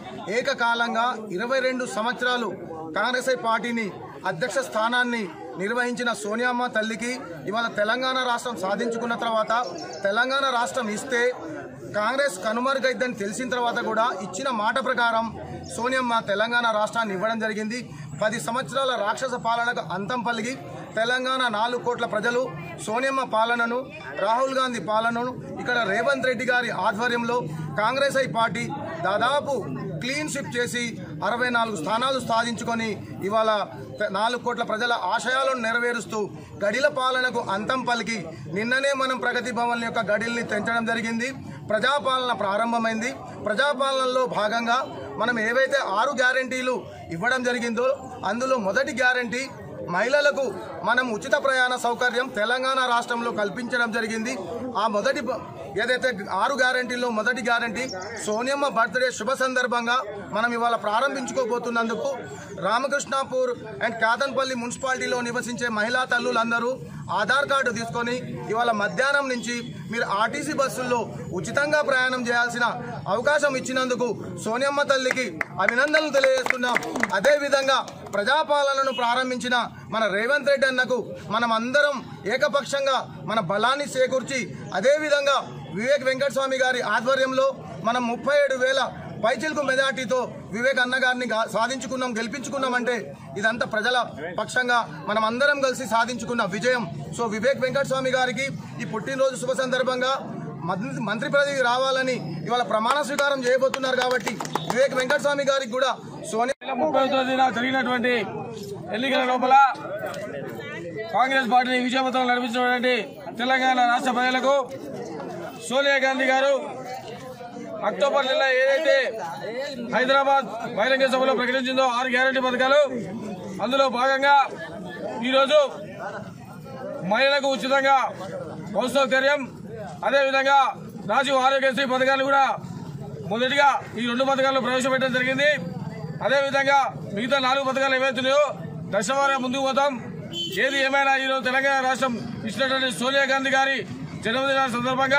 Speaker 9: ఏకకాలంగా ఇరవై రెండు సంవత్సరాలు కాంగ్రెస్ పార్టీని అధ్యక్ష స్థానాన్ని నిర్వహించిన సోనియామ్మ తల్లికి ఇవాళ తెలంగాణ రాష్ట్రం సాధించుకున్న తర్వాత తెలంగాణ రాష్ట్రం ఇస్తే కాంగ్రెస్ కనుమరుగైద్దని తెలిసిన తర్వాత కూడా ఇచ్చిన మాట ప్రకారం సోనియమ్మ తెలంగాణ రాష్ట్రాన్ని ఇవ్వడం జరిగింది పది సంవత్సరాల రాక్షస పాలనకు అంతం పలిగి తెలంగాణ నాలుగు కోట్ల ప్రజలు సోనియమ్మ పాలనను రాహుల్ గాంధీ పాలనను ఇక్కడ రేవంత్ రెడ్డి గారి ఆధ్వర్యంలో కాంగ్రెస్ ఐ పార్టీ దాదాపు క్లీన్ స్విప్ చేసి అరవై నాలుగు స్థానాలు సాధించుకొని ఇవాళ తె- నాలుగు కోట్ల ప్రజల ఆశయాలను నెరవేరుస్తూ గడిల పాలనకు అంతం పలికి నిన్ననే మనం ప్రగతి భవన్ యొక్క గడిల్ని తెంచడం జరిగింది ప్రజాపాలన ప్రారంభమైంది ప్రజాపాలనలో భాగంగా మనం ఏవైతే ఆరు గ్యారంటీలు ఇవ్వడం జరిగిందో అందులో మొదటి గ్యారంటీ మహిళలకు మనం ఉచిత ప్రయాణ సౌకర్యం తెలంగాణ రాష్ట్రంలో కల్పించడం జరిగింది ఆ మొదటి బ- ఏదైతే ఆరు గ్యారంటీల్లో మొదటి గ్యారంటీ సోనియమ్మ బర్త్డే శుభ సందర్భంగా మనం ఇవాళ ప్రారంభించుకోబోతున్నందుకు రామకృష్ణాపూర్ అండ్ కాదన్పల్లి మున్సిపాలిటీలో నివసించే మహిళా తల్లులందరూ ఆధార్ కార్డు తీసుకొని ఇవాళ మధ్యాహ్నం నుంచి మీరు ఆర్టీసీ బస్సుల్లో ఉచితంగా ప్రయాణం చేయాల్సిన అవకాశం ఇచ్చినందుకు సోనియమ్మ తల్లికి అభినందనలు తెలియజేస్తున్నాం అదేవిధంగా ప్రజాపాలనను ప్రారంభించిన మన రేవంత్ రెడ్డి అన్నకు మనం అందరం ఏకపక్షంగా మన బలాన్ని చేకూర్చి అదేవిధంగా వివేక్ వెంకటస్వామి గారి ఆధ్వర్యంలో మనం ముప్పై ఏడు వేల పైచిల్కు మెజార్టీతో వివేక్ అన్న గారిని గా- సాధించుకున్నాం గెలిపించుకున్నామంటే ఇదంతా ప్రజల పక్షంగా మనం అందరం కలిసి సాధించుకున్న విజయం సో వివేక్ వెంకటస్వామి గారికి ఈ పుట్టినరోజు శుభ సందర్భంగా మంత్రి మంత్రి పదవి రావాలని ఇవాళ ప్రమాణ స్వీకారం చేయబోతున్నారు కాబట్టి వివేక్ వెంకటస్వామి గారికి కూడా సోనియా
Speaker 10: ముప్పై తేదీన జరిగినటువంటి ఎన్నికల లోపల కాంగ్రెస్ పార్టీని విజయవంతం నడిపించినటువంటి తెలంగాణ రాష్ట్ర ప్రజలకు సోనియా గాంధీ గారు అక్టోబర్ నెల ఏదైతే హైదరాబాద్ బహిరంగ సభలో ప్రకటించిందో ఆరు గ్యారంటీ పథకాలు అందులో భాగంగా ఈరోజు మహిళలకు ఉచితంగా బస్సు సౌకర్యం అదేవిధంగా రాజీవ్ ఆరోగ్యశ్రీ పథకాలు కూడా మొదటిగా ఈ రెండు పథకాలను ప్రవేశపెట్టడం జరిగింది అదేవిధంగా మిగతా నాలుగు పథకాలు ఏవైతున్నాయో దశవారీగా ముందుకు పోతాం ఏది ఏమైనా ఈరోజు తెలంగాణ రాష్ట్రం ఇచ్చినటువంటి సోనియా గాంధీ గారి జన్మదిన సందర్భంగా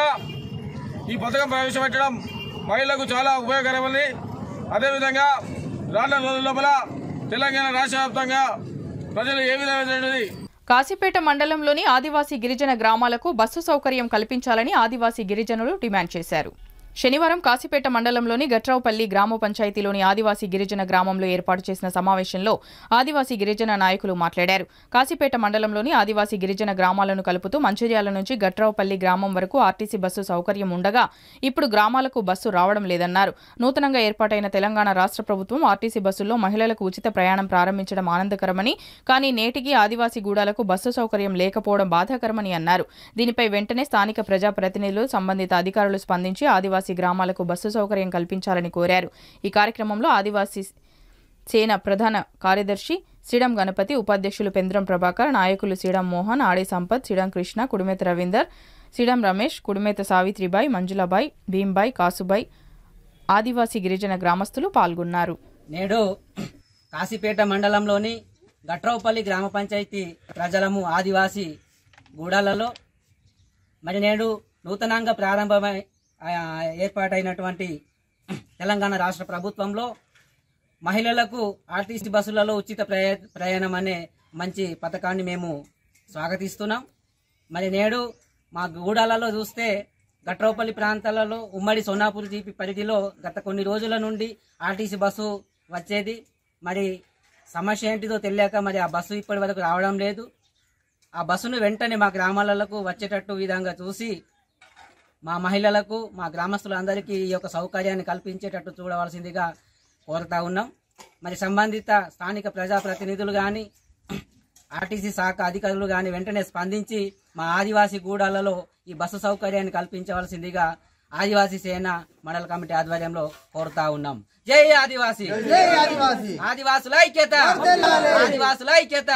Speaker 10: ఈ పథకం ప్రవేశపెట్టడం మహిళలకు చాలా ఉపయోగకరమని అదేవిధంగా రానున్న రోజుల లోపల తెలంగాణ రాష్ట్ర వ్యాప్తంగా ప్రజలు ఏ విధమైనటువంటి
Speaker 1: కాశీపేట మండలంలోని ఆదివాసీ గిరిజన గ్రామాలకు బస్సు సౌకర్యం కల్పించాలని ఆదివాసీ గిరిజనులు డిమాండ్ చేశారు శనివారం కాశీపేట మండలంలోని గట్రావుపల్లి గ్రామ పంచాయతీలోని ఆదివాసీ గిరిజన గ్రామంలో ఏర్పాటు చేసిన సమావేశంలో ఆదివాసీ గిరిజన నాయకులు మాట్లాడారు కాశీపేట మండలంలోని ఆదివాసీ గిరిజన గ్రామాలను కలుపుతూ మంచిర్యాల నుంచి గట్రావుపల్లి గ్రామం వరకు ఆర్టీసీ బస్సు సౌకర్యం ఉండగా ఇప్పుడు గ్రామాలకు బస్సు రావడం లేదన్నారు నూతనంగా ఏర్పాటైన తెలంగాణ రాష్ట్ర ప్రభుత్వం ఆర్టీసీ బస్సుల్లో మహిళలకు ఉచిత ప్రయాణం ప్రారంభించడం ఆనందకరమని కానీ నేటికి ఆదివాసీ గూడాలకు బస్సు సౌకర్యం లేకపోవడం బాధాకరమని అన్నారు దీనిపై వెంటనే స్థానిక ప్రజాప్రతినిధులు సంబంధిత అధికారులు స్పందించి ఆదివాసీ గ్రామాలకు బస్సు సౌకర్యం కల్పించాలని కోరారు ఈ కార్యక్రమంలో ఆదివాసీ సేన ప్రధాన కార్యదర్శి శ్రీడం గణపతి ఉపాధ్యక్షులు పెంద్రం ప్రభాకర్ నాయకులు శ్రీడం మోహన్ ఆడే సంపత్ శ్రీడం కృష్ణ కుడిమేత రవీందర్ శ్రీడం రమేష్ కుడిమేత సావిత్రిబాయి మంజులబాయి భీంబాయి కాసుబాయి ఆదివాసీ గిరిజన గ్రామస్తులు పాల్గొన్నారు
Speaker 11: నేడు కాశీపేట మండలంలోని గట్రౌపల్లి గ్రామ పంచాయతీ ప్రజలము ఆదివాసీ గూడాలలో మరి నేడు నూతనంగా ప్రారంభమై ఆ, ఏర్పాటైనటువంటి తెలంగాణ రాష్ట్ర ప్రభుత్వంలో మహిళలకు ఆర్టీసీ బస్సులలో ఉచిత ప్రయా- ప్రయాణం అనే మంచి పథకాన్ని మేము స్వాగతిస్తున్నాం మరి నేడు మా గూడాలలో చూస్తే గట్రౌపల్లి ప్రాంతాలలో ఉమ్మడి సోనాపూర్ జీపీ పరిధిలో గత కొన్ని రోజుల నుండి ఆర్టీసీ బస్సు వచ్చేది మరి సమస్య ఏంటిదో తెలియక మరి ఆ బస్సు ఇప్పటి వరకు రావడం లేదు ఆ బస్సును వెంటనే మా గ్రామాలకు వచ్చేటట్టు విధంగా చూసి మా మహిళలకు మా గ్రామస్తులందరికీ ఈ యొక్క సౌకర్యాన్ని కల్పించేటట్టు చూడవలసిందిగా కోరుతా ఉన్నాం మరి సంబంధిత స్థానిక ప్రజాప్రతినిధులు కానీ ఆర్టీసీ శాఖ అధికారులు కానీ వెంటనే స్పందించి మా ఆదివాసీ గూడాలలో ఈ బస్సు సౌకర్యాన్ని కల్పించవలసిందిగా ఆదివాసీ సేన మండల కమిటీ ఆధ్వర్యంలో కోరుతా ఉన్నాం జై ఆదివాసీ
Speaker 12: జై ఆదివాసీ
Speaker 11: ఆదివాసుల ఐక్యత ఆదివాసుల ఐక్యత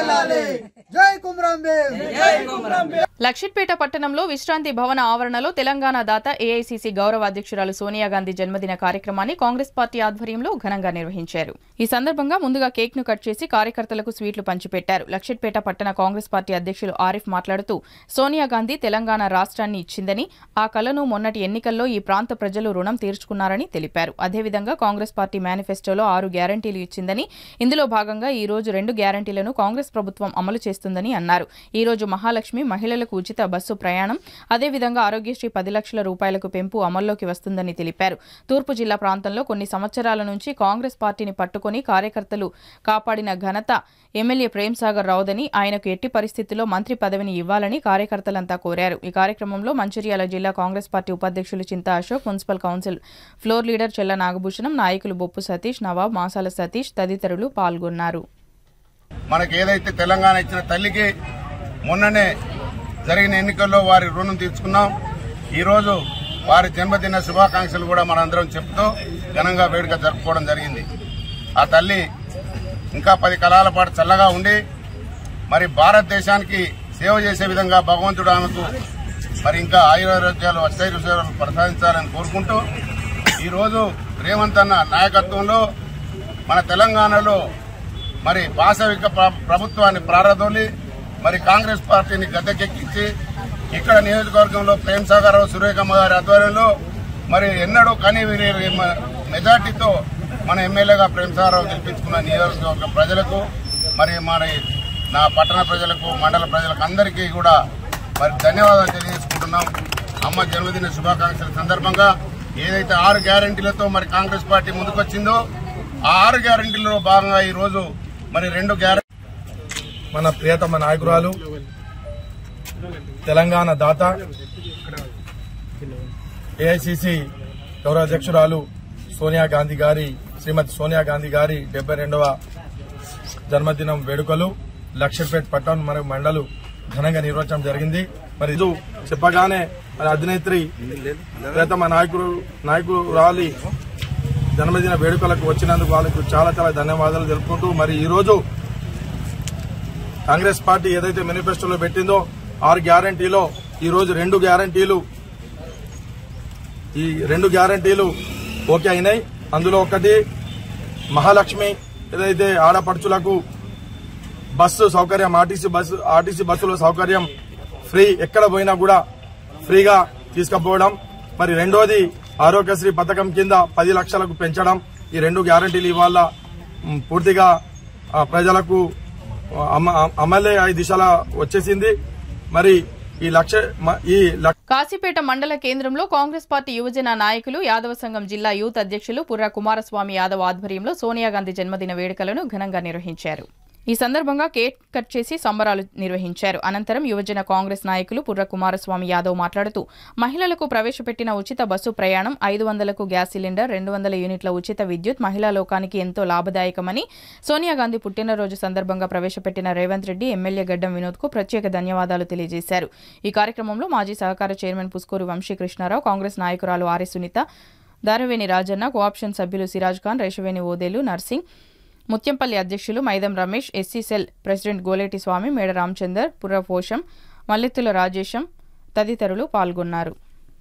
Speaker 12: జై కుమ్రాం
Speaker 11: జై కుమ్రాం
Speaker 1: లక్షిట్పేట పట్టణంలో విశ్రాంతి భవన ఆవరణలో తెలంగాణ దాత ఏఐసీసీ గౌరవ అధ్యక్షురాలు సోనియా గాంధీ జన్మదిన కార్యక్రమాన్ని కాంగ్రెస్ పార్టీ ఆధ్వర్యంలో ఘనంగా నిర్వహించారు ఈ సందర్భంగా ముందుగా కేక్ ను కట్ చేసి కార్యకర్తలకు స్వీట్లు పంచిపెట్టారు లక్షిట్పేట పట్టణ కాంగ్రెస్ పార్టీ అధ్యక్షులు ఆరిఫ్ మాట్లాడుతూ సోనియా గాంధీ తెలంగాణ రాష్ట్రాన్ని ఇచ్చిందని ఆ కలను మొన్నటి ఎన్నికల్లో ఈ ప్రాంత ప్రజలు రుణం తీర్చుకున్నారని తెలిపారు అదేవిధంగా కాంగ్రెస్ పార్టీ మేనిఫెస్టోలో ఆరు గ్యారంటీలు ఇచ్చిందని ఇందులో భాగంగా ఈ రోజు రెండు గ్యారంటీలను కాంగ్రెస్ ప్రభుత్వం అమలు చేస్తుందని అన్నారు ఈ రోజు మహాలక్ష్మి మహిళలకు ఉచిత బస్సు ప్రయాణం అదేవిధంగా ఆరోగ్యశ్రీ పది లక్షల రూపాయలకు పెంపు అమల్లోకి వస్తుందని తెలిపారు తూర్పు జిల్లా ప్రాంతంలో కొన్ని సంవత్సరాల నుంచి కాంగ్రెస్ పార్టీని పట్టుకొని కార్యకర్తలు కాపాడిన ఘనత ఎమ్మెల్యే ప్రేమ్ సాగర్ రావుదని ఆయనకు ఎట్టి పరిస్థితుల్లో మంత్రి పదవిని ఇవ్వాలని కార్యకర్తలంతా కోరారు ఈ కార్యక్రమంలో మంచిర్యాల జిల్లా కాంగ్రెస్ పార్టీ ఉపాధ్యక్షులు Chinta Ashok municipal council floor leader Chella Nagabhushanam నాయకులు బొప్పు సతీష్ నవాబ్ మాసాల సతీష్ తదితరులు పాల్గొన్నారు
Speaker 13: మనకి ఏదైతే తెలంగాణ ఇచ్చిన తల్లికి మొన్ననే జరిగిన ఎన్నికల్లో వారి రుణం తీర్చుకున్నాం ఈరోజు వారి జన్మదిన శుభాకాంక్షలు కూడా మనందరం చెప్తూ ఘనంగా వేడుక జరుపుకోవడం జరిగింది ఆ తల్లి ఇంకా పది కాలాల పాటు చల్లగా ఉండి మరి భారతదేశానికి సేవ చేసే విధంగా భగవంతుడు ఆమెకు మరి ఇంకా ఆయురారోగ్యాలు అష్టైరుసేవలు ప్రసాదించాలని కోరుకుంటూ ఈరోజు రేవంత్ అన్న నాయకత్వంలో మన తెలంగాణలో మరి వాస్తవిక ప్ర- ప్రభుత్వాన్ని ప్రారదోలి మరి కాంగ్రెస్ పార్టీని గద్దెకెక్కించి ఇక్కడ నియోజకవర్గంలో ప్రేమ్ సాగర్ సురేఖమ్మ గారి ఆధ్వర్యంలో మరి ఎన్నడూ కని విని మ- మెజార్టీతో మన ఎమ్మెల్యేగా ప్రేమ్ సాగర్ గెలిపించుకున్న నియోజకవర్గ ప్రజలకు మరి మరి నా పట్టణ ప్రజలకు మండల ప్రజలకు అందరికీ కూడా మరి ధన్యవాదాలు తెలియజేసుకుంటున్నాం అమ్మ జన్మదిన శుభాకాంక్షల సందర్భంగా ఏదైతే ఆరు గ్యారంటీలతో మరి కాంగ్రెస్ పార్టీ ముందుకొచ్చిందో ఆ ఆరు గ్యారంటీలలో భాగంగా ఈ రోజు మరి రెండు గ్యారంటీ
Speaker 10: మన ప్రియతమ నాయకురాలు తెలంగాణ దాత ఏఐసిసి గౌరవ అధ్యక్షురాలు సోనియా గాంధీ గారి శ్రీమతి సోనియా గాంధీ గారి డెబ్బై రెండవ జన్మదినం వేడుకలు లక్షపేట్ పట్టణం మరియు మండలు ఘనంగా నిర్వహించడం జరిగింది మరి ఇది చెప్పగానే మరి అధినేత్రి ప్రియతమ నాయకుడు నాయకుడు రాలి జన్మదిన వేడుకలకు వచ్చినందుకు వాళ్ళకు చాలా చాలా ధన్యవాదాలు తెలుపుకుంటూ మరి ఈ రోజు కాంగ్రెస్ పార్టీ ఏదైతే మేనిఫెస్టోలో పెట్టిందో ఆరు గ్యారంటీలో ఈ రోజు రెండు గ్యారంటీలు ఈ రెండు గ్యారంటీలు ఓకే అయినాయి అందులో ఒకటి మహాలక్ష్మి ఏదైతే ఆడపడుచులకు బస్సు సౌకర్యం ఆర్టీసీ బస్సు ఆర్టీసీ బస్సులో సౌకర్యం ఫ్రీ ఎక్కడ పోయినా కూడా ఫ్రీగా తీసుకుపోవడం మరి రెండోది ఆరోగ్యశ్రీ పథకం కింద పది లక్షలకు పెంచడం ఈ రెండు గ్యారంటీలు ఇవాళ మ్, పూర్తిగా ఆ, ప్రజలకు అమ- అమలే ఐదు దిశల వచ్చేసింది మరి ఈ లక్ష మ- ఈ లక్ష
Speaker 1: కాశీపేట మండల కేంద్రంలో కాంగ్రెస్ పార్టీ యువజన నాయకులు యాదవ సంఘం జిల్లా యూత్ అధ్యక్షులు పుర్ర కుమారస్వామి యాదవ్ ఆధ్వర్యంలో సోనియా గాంధీ జన్మదిన వేడుకలను ఘనంగా నిర్వహించారు ఈ సందర్భంగా కేక్ కట్ చేసి సంబరాలు నిర్వహించారు అనంతరం యువజన కాంగ్రెస్ నాయకులు పుర్ర కుమారస్వామి యాదవ్ మాట్లాడుతూ మహిళలకు ప్రవేశపెట్టిన ఉచిత బస్సు ప్రయాణం ఐదు వందలకు గ్యాస్ సిలిండర్ రెండు వందల యూనిట్ల ఉచిత విద్యుత్ మహిళా లోకానికి ఎంతో లాభదాయకమని సోనియా గాంధీ పుట్టినరోజు సందర్భంగా ప్రవేశపెట్టిన రేవంత్ రెడ్డి ఎమ్మెల్యే గడ్డం వినోద్కు ప్రత్యేక ధన్యవాదాలు తెలియజేశారు ఈ కార్యక్రమంలో మాజీ సహకార చైర్మన్ పుస్కూరు వంశీకృష్ణారావు కాంగ్రెస్ నాయకురాలు ఆర్ఎస్ సునీత దారవేణి రాజన్న కోఆప్షన్ సభ్యులు సిరాజ్ ఖాన్ రేషవేణి ఓదేలు నర్సింగ్ ముత్యంపల్లి అధ్యక్షులు Maidam Ramesh SC cell president Goleti Swamy Meda Ramachandar పుర్రపోషం మల్లెత్తుల Rajesham తదితరులు పాల్గొన్నారు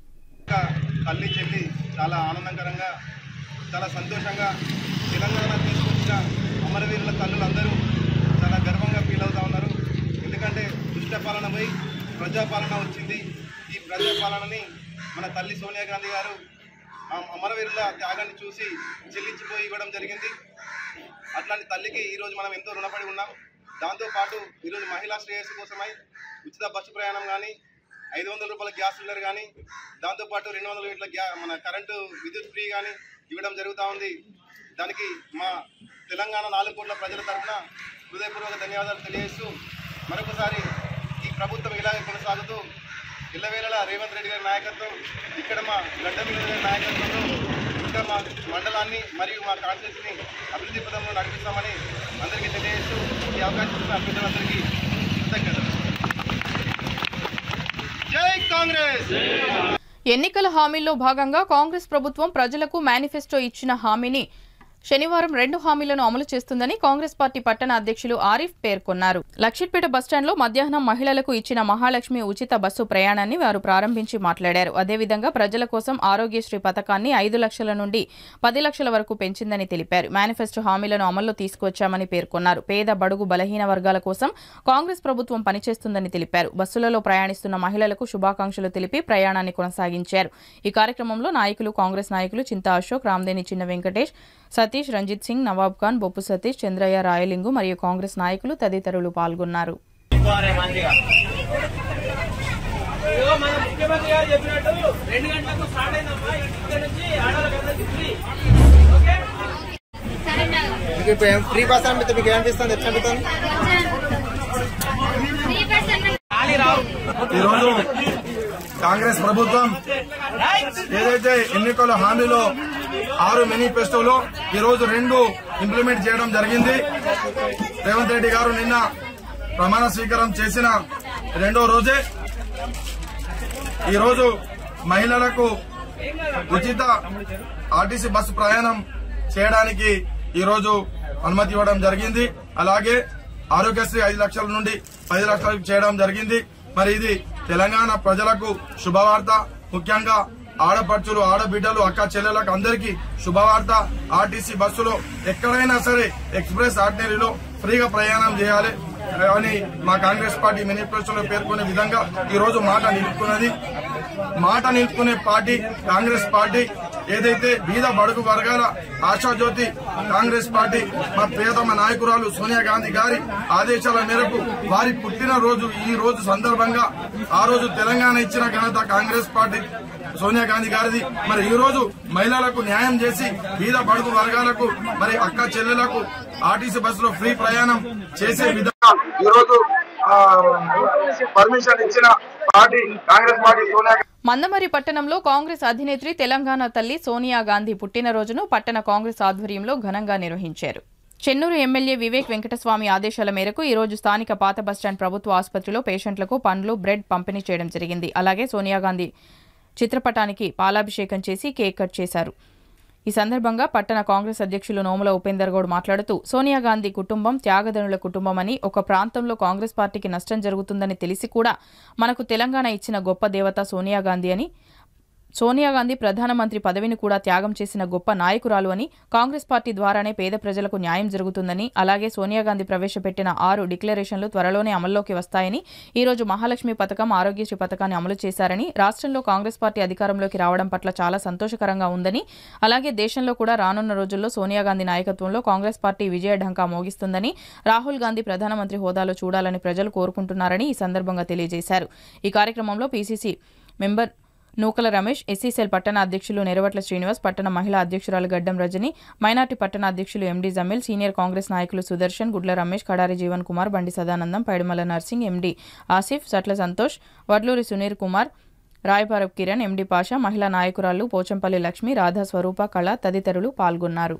Speaker 14: తల్లి చెల్లి చాలా ఆనందకరంగా చాలా సంతోషంగా తెలంగాణ తీసుకొచ్చిన అమరవీరుల తల్లులందరూ చాలా గర్వంగా ఫీల్ అవుతా ఉన్నారు ఎందుకంటే దుష్ట పాలన పోయి ప్రజాపాలన వచ్చింది ఈ ప్రజాపాలనని మన తల్లి సోనియా గాంధీ గారు ఆ అమరవీరుల త్యాగాన్ని చూసి చెల్లించిపోయి ఇవ్వడం జరిగింది అట్లాంటి తల్లికి ఈరోజు మనం ఎంతో రుణపడి ఉన్నాం దాంతోపాటు ఈరోజు మహిళా శ్రేయస్సు కోసమై ఉచిత బస్సు ప్రయాణం కానీ ఐదు వందల రూపాయల గ్యాస్ సిలిండర్ కానీ దాంతోపాటు రెండు వందల యూనిట్ల గ్యా మన కరెంటు విద్యుత్ ఫ్రీ కానీ ఇవ్వడం జరుగుతూ ఉంది దానికి మా తెలంగాణ నాలుగు కోట్ల ప్రజల తరఫున హృదయపూర్వక ధన్యవాదాలు తెలియజేస్తూ మరొకసారి ఈ ప్రభుత్వం ఇలాగే కొనసాగుతూ ఇళ్ళవేళలా రేవంత్ రెడ్డి గారి నాయకత్వం ఇక్కడ మా గడ్డ మీద గారి నాయకత్వంలో ఇంకా మా మండలాన్ని మరియు మా కాన్స్టిట్యూన్సీని అభివృద్ధి పదంలో నడిపిస్తామని అందరికీ తెలియజేస్తూ ఈ అవకాశం ఇచ్చిన పెద్దలందరికీ కృతజ్ఞతలు జై కాంగ్రెస్
Speaker 1: ఎన్నికల హామీల్లో భాగంగా కాంగ్రెస్ ప్రభుత్వం ప్రజలకు మేనిఫెస్టో ఇచ్చిన హామీని శనివారం రెండు హామీలను అమలు చేస్తుందని కాంగ్రెస్ పార్టీ పట్టణ అధ్యక్షులు ఆరిఫ్ పేర్కొన్నారు లక్షిట్పేట బస్టాండ్లో మధ్యాహ్నం మహిళలకు ఇచ్చిన మహాలక్ష్మి ఉచిత బస్సు ప్రయాణాన్ని వారు ప్రారంభించి మాట్లాడారు అదేవిధంగా ప్రజల కోసం ఆరోగ్యశ్రీ పథకాన్ని ఐదు లక్షల నుండి పది లక్షల వరకు పెంచిందని తెలిపారు మేనిఫెస్టో హామీలను అమల్లో తీసుకువచ్చామని పేర్కొన్నారు పేద బడుగు బలహీన వర్గాల కోసం కాంగ్రెస్ ప్రభుత్వం పనిచేస్తుందని తెలిపారు బస్సులలో ప్రయాణిస్తున్న మహిళలకు శుభాకాంక్షలు తెలిపి ప్రయాణాన్ని కొనసాగించారు ఈ కార్యక్రమంలో నాయకులు కాంగ్రెస్ నాయకులు చింతా అశోక్ రామ్దేని చిన్న వెంకటేష్ సతీష్ రంజిత్ సింగ్ నవాబ్ ఖాన్ బొప్పు సతీష్ చంద్రయ్య రాయలింగు మరియు కాంగ్రెస్ నాయకులు తదితరులు పాల్గొన్నారు
Speaker 15: ముఖ్యమంత్రి గారు చెప్పినట్టు రెండు గంటలకు స్టార్ట్ అయిందమ్మా ఇక్కడ నుంచి ఆడవాళ్ళకి ఫ్రీ
Speaker 16: మీకు ఇప్పుడు ఏం ఫ్రీ బస్ అనిపిస్తే మీకు ఏమనిపిస్తుంది ఎట్లా అనిపిస్తుంది
Speaker 10: ఈరోజు కాంగ్రెస్ ప్రభుత్వం ఏదైతే ఎన్నికల హామీలో ఆరు మేనిఫెస్టోలో ఈరోజు రెండు ఇంప్లిమెంట్ చేయడం జరిగింది రేవంత్ రెడ్డి గారు నిన్న ప్రమాణ స్వీకారం చేసిన రెండో రోజే ఈరోజు మహిళలకు ఉచిత ఆర్టీసీ బస్సు ప్రయాణం చేయడానికి ఈరోజు అనుమతి ఇవ్వడం జరిగింది అలాగే ఆరోగ్యశ్రీ ఐదు లక్షల నుండి పది లక్షలకు చేయడం జరిగింది మరి ఇది తెలంగాణ ప్రజలకు శుభవార్త ముఖ్యంగా ఆడపడుచులు ఆడబిడ్డలు అక్క చెల్లెలకు అందరికీ శుభవార్త ఆర్టీసీ బస్సులో ఎక్కడైనా సరే ఎక్స్ప్రెస్ ఆర్డినరీలో ఫ్రీగా ప్రయాణం చేయాలి అని మా కాంగ్రెస్ పార్టీ మేనిఫెస్టోలో పేర్కొనే విధంగా ఈ రోజు మాట నిలుపుకున్నది మాట నిలుపుకునే పార్టీ కాంగ్రెస్ పార్టీ ఏదైతే బీద బడుగు వర్గాల ఆశాజ్యోతి కాంగ్రెస్ పార్టీ మా ప్రియతమ నాయకురాలు సోనియా గాంధీ గారి ఆదేశాల మేరకు వారి పుట్టినరోజు ఈ రోజు సందర్భంగా ఆ రోజు తెలంగాణ ఇచ్చిన ఘనత కాంగ్రెస్ పార్టీ సోనియా గాంధీ గారిది మరి ఈ రోజు మహిళలకు న్యాయం చేసి బీద బడుగు వర్గాలకు మరి అక్క చెల్లెలకు ఆర్టీసీ బస్సులో ఫ్రీ ప్రయాణం చేసే విధంగా ఈ రోజు పర్మిషన్ ఇచ్చిన పార్టీ కాంగ్రెస్ పార్టీ సోనియా
Speaker 1: మందమరి పట్టణంలో కాంగ్రెస్ అధినేత్రి తెలంగాణ తల్లి సోనియా గాంధీ పుట్టినరోజును పట్టణ కాంగ్రెస్ ఆధ్వర్యంలో ఘనంగా నిర్వహించారు చెన్నూరు ఎమ్మెల్యే వివేక్ వెంకటస్వామి ఆదేశాల మేరకు ఈ రోజు స్థానిక పాత బస్టాండ్ ప్రభుత్వ ఆసుపత్రిలో పేషెంట్లకు పండ్లు బ్రెడ్ పంపిణీ చేయడం జరిగింది అలాగే సోనియా గాంధీ చిత్రపటానికి పాలాభిషేకం చేసి కేక్ కట్ చేశారు ఈ సందర్భంగా పట్టణ కాంగ్రెస్ అధ్యక్షులు నోముల ఉపేందర్ గౌడ్ మాట్లాడుతూ సోనియా గాంధీ కుటుంబం త్యాగధనుల కుటుంబమని ఒక ప్రాంతంలో కాంగ్రెస్ పార్టీకి నష్టం జరుగుతుందని తెలిసి కూడా మనకు తెలంగాణ ఇచ్చిన గొప్ప దేవత సోనియా గాంధీ అని సోనియా గాంధీ ప్రధానమంత్రి పదవిని కూడా త్యాగం చేసిన గొప్ప నాయకురాలు అని కాంగ్రెస్ పార్టీ ద్వారానే పేద ప్రజలకు న్యాయం జరుగుతుందని అలాగే సోనియా గాంధీ ప్రవేశపెట్టిన ఆరు డిక్లరేషన్లు త్వరలోనే అమల్లోకి వస్తాయని ఈ రోజు మహాలక్ష్మి పథకం ఆరోగ్యశ్రీ పథకాన్ని అమలు చేశారని రాష్ట్రంలో కాంగ్రెస్ పార్టీ అధికారంలోకి రావడం పట్ల చాలా సంతోషకరంగా ఉందని అలాగే దేశంలో కూడా రానున్న రోజుల్లో సోనియా గాంధీ నాయకత్వంలో కాంగ్రెస్ పార్టీ విజయ ఢంకా మోగిస్తుందని రాహుల్ గాంధీ ప్రధానమంత్రి హోదాలో చూడాలని ప్రజలు కోరుకుంటున్నారని ఈ సందర్భంగా తెలియజేశారు ఈ కార్యక్రమంలో PCC member Nookala Ramesh SC cell పట్టణ అధ్యక్షులు నెరవట్ల శ్రీనివాస్ పట్టణ మహిళా అధ్యక్షురాలు గడ్డం రజని మైనార్టీ పట్టణ అధ్యక్షులు ఎండీ జమీల్ సీనియర్ కాంగ్రెస్ నాయకులు సుదర్శన్ గుడ్ల రమేష్ కడారి జీవన్ కుమార్ బండి సదానందం పైడిమల నర్సింగ్ ఎండీ ఆసిఫ్ సట్ల సంతోష్ వడ్లూరి సునీర్ కుమార్ రాయపారప్ కిరణ్ ఎండీ పాషా మహిళా నాయకురాలు పోచంపల్లి లక్ష్మి రాధా స్వరూప కళ తదితరులు పాల్గొన్నారు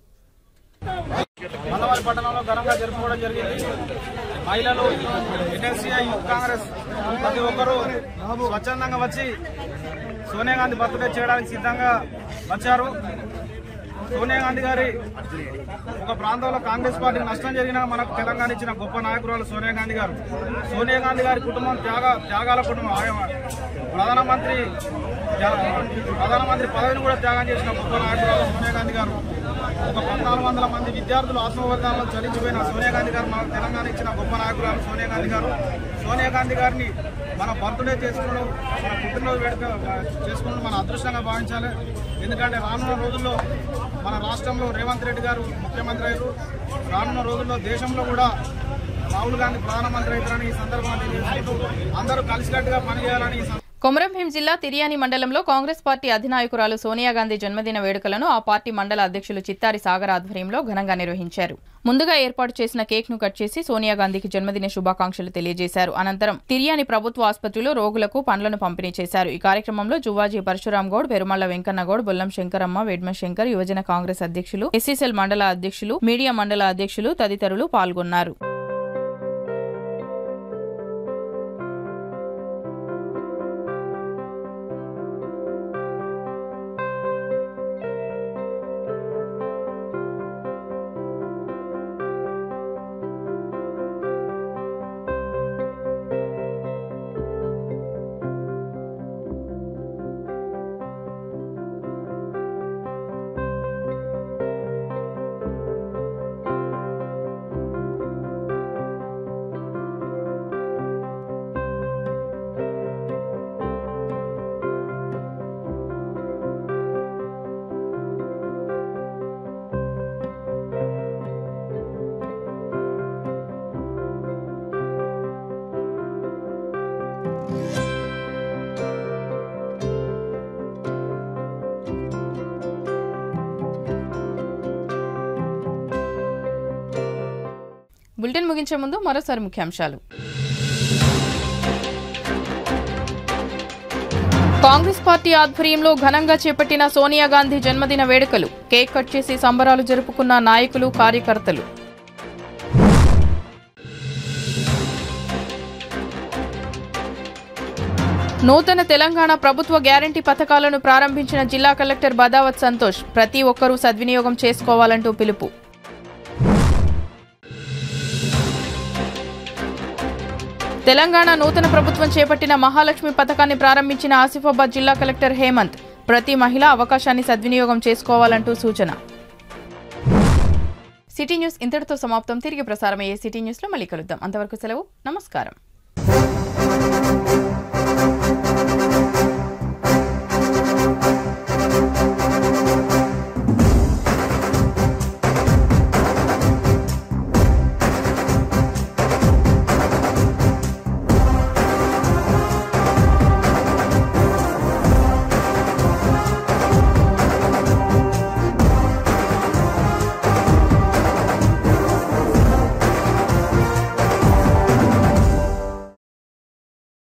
Speaker 10: మందవారి పట్టణంలో ఘనంగా జరుపుకోవడం జరిగింది మహిళలు ఎన్ఎస్సీఐ యూత్ కాంగ్రెస్ ప్రతి ఒక్కరూ స్వచ్ఛందంగా వచ్చి సోనియా గాంధీ బర్త్డే చేయడానికి సిద్ధంగా వచ్చారు సోనియా గాంధీ గారి ఒక ప్రాంతంలో కాంగ్రెస్ పార్టీకి నష్టం జరిగినా మనకు తెలంగాణ ఇచ్చిన గొప్ప నాయకురాలు సోనియా గాంధీ గారు సోనియా గాంధీ గారి కుటుంబం త్యాగ త్యాగాల కుటుంబం ఆయన ప్రధానమంత్రి త్యా- ప్రధానమంత్రి పదవిని కూడా త్యాగం చేసిన గొప్ప నాయకురాలు సోనియా గాంధీ గారు ఒక పద్నాలుగు వందల మంది విద్యార్థులు ఆత్మవర్గాల్లో చలించిపోయిన సోనియా గాంధీ గారు మనకు తెలంగాణ ఇచ్చిన గొప్ప నాయకురాలు సోనియా గాంధీ గారు సోనియా గాంధీ గారిని మన బర్త్డే చేసుకోవడం మన పుట్టినరోజు వేడుక చేసుకోవడం మన అదృష్టంగా భావించాలి ఎందుకంటే రానున్న రోజుల్లో మన రాష్ట్రంలో రేవంత్ రెడ్డి గారు ముఖ్యమంత్రి అయ్యారు రానున్న రోజుల్లో దేశంలో కూడా రాహుల్ గాంధీ ప్రధానమంత్రి అవుతారని ఈ సందర్భంగా తెలియజేస్తూ అందరూ కలిసికట్టుగా పనిచేయాలని ఈ సందర్భంగా
Speaker 1: కొమరంభీం జిల్లా తిరియాని మండలంలో కాంగ్రెస్ పార్టీ అధినాయకురాలు సోనియా గాంధీ జన్మదిన వేడుకలను ఆ పార్టీ మండల అధ్యక్షులు చిత్తారి సాగర్ ఆధ్వర్యంలో ఘనంగా నిర్వహించారు ముందుగా ఏర్పాటు చేసిన కేక్ ను కట్ చేసి సోనియా గాంధీకి జన్మదిన శుభాకాంక్షలు తెలియజేశారు అనంతరం తిరియాని ప్రభుత్వ ఆసుపత్రిలో రోగులకు పండ్లను పంపిణీ చేశారు ఈ కార్యక్రమంలో జువాజీ పరశురాం గౌడ్ పెరుమళ్ల వెంకన్న గౌడ్ బొల్లం శంకరమ్మ వెడ్మ శంకర్ యువజన కాంగ్రెస్ అధ్యక్షులు ఎస్సీసెల్ మండల అధ్యక్షులు మీడియా మండల అధ్యక్షులు తదితరులు పాల్గొన్నారు బులెటిన్ ముగించే ముందు మరోసారి ముఖ్యాంశాలు కాంగ్రెస్ పార్టీ ఆధ్వర్యంలో ఘనంగా చేపట్టిన సోనియా గాంధీ జన్మదిన వేడుకలు కేక్ కట్ చేసి సంబరాలు జరుపుకున్న నాయకులు కార్యకర్తలు నూతన తెలంగాణ ప్రభుత్వ గ్యారంటీ పథకాలను ప్రారంభించిన జిల్లా కలెక్టర్ బదావత్ సంతోష్ ప్రతి ఒక్కరూ సద్వినియోగం చేసుకోవాలంటూ పిలుపు తెలంగాణ నూతన ప్రభుత్వం చేపట్టిన మహాలక్ష్మి పథకాన్ని ప్రారంభించిన ఆసిఫాబాద్ జిల్లా కలెక్టర్ హేమంత్ ప్రతి మహిళ అవకాశాన్ని సద్వినియోగం చేసుకోవాలంటూ సూచన సిటీ న్యూస్ ఇంతటితో సమాప్తం తిరిగి ప్రసారమయ్యే సిటీ న్యూస్లో మళ్ళీ కలుద్దాం అంతవరకు సెలవు నమస్కారం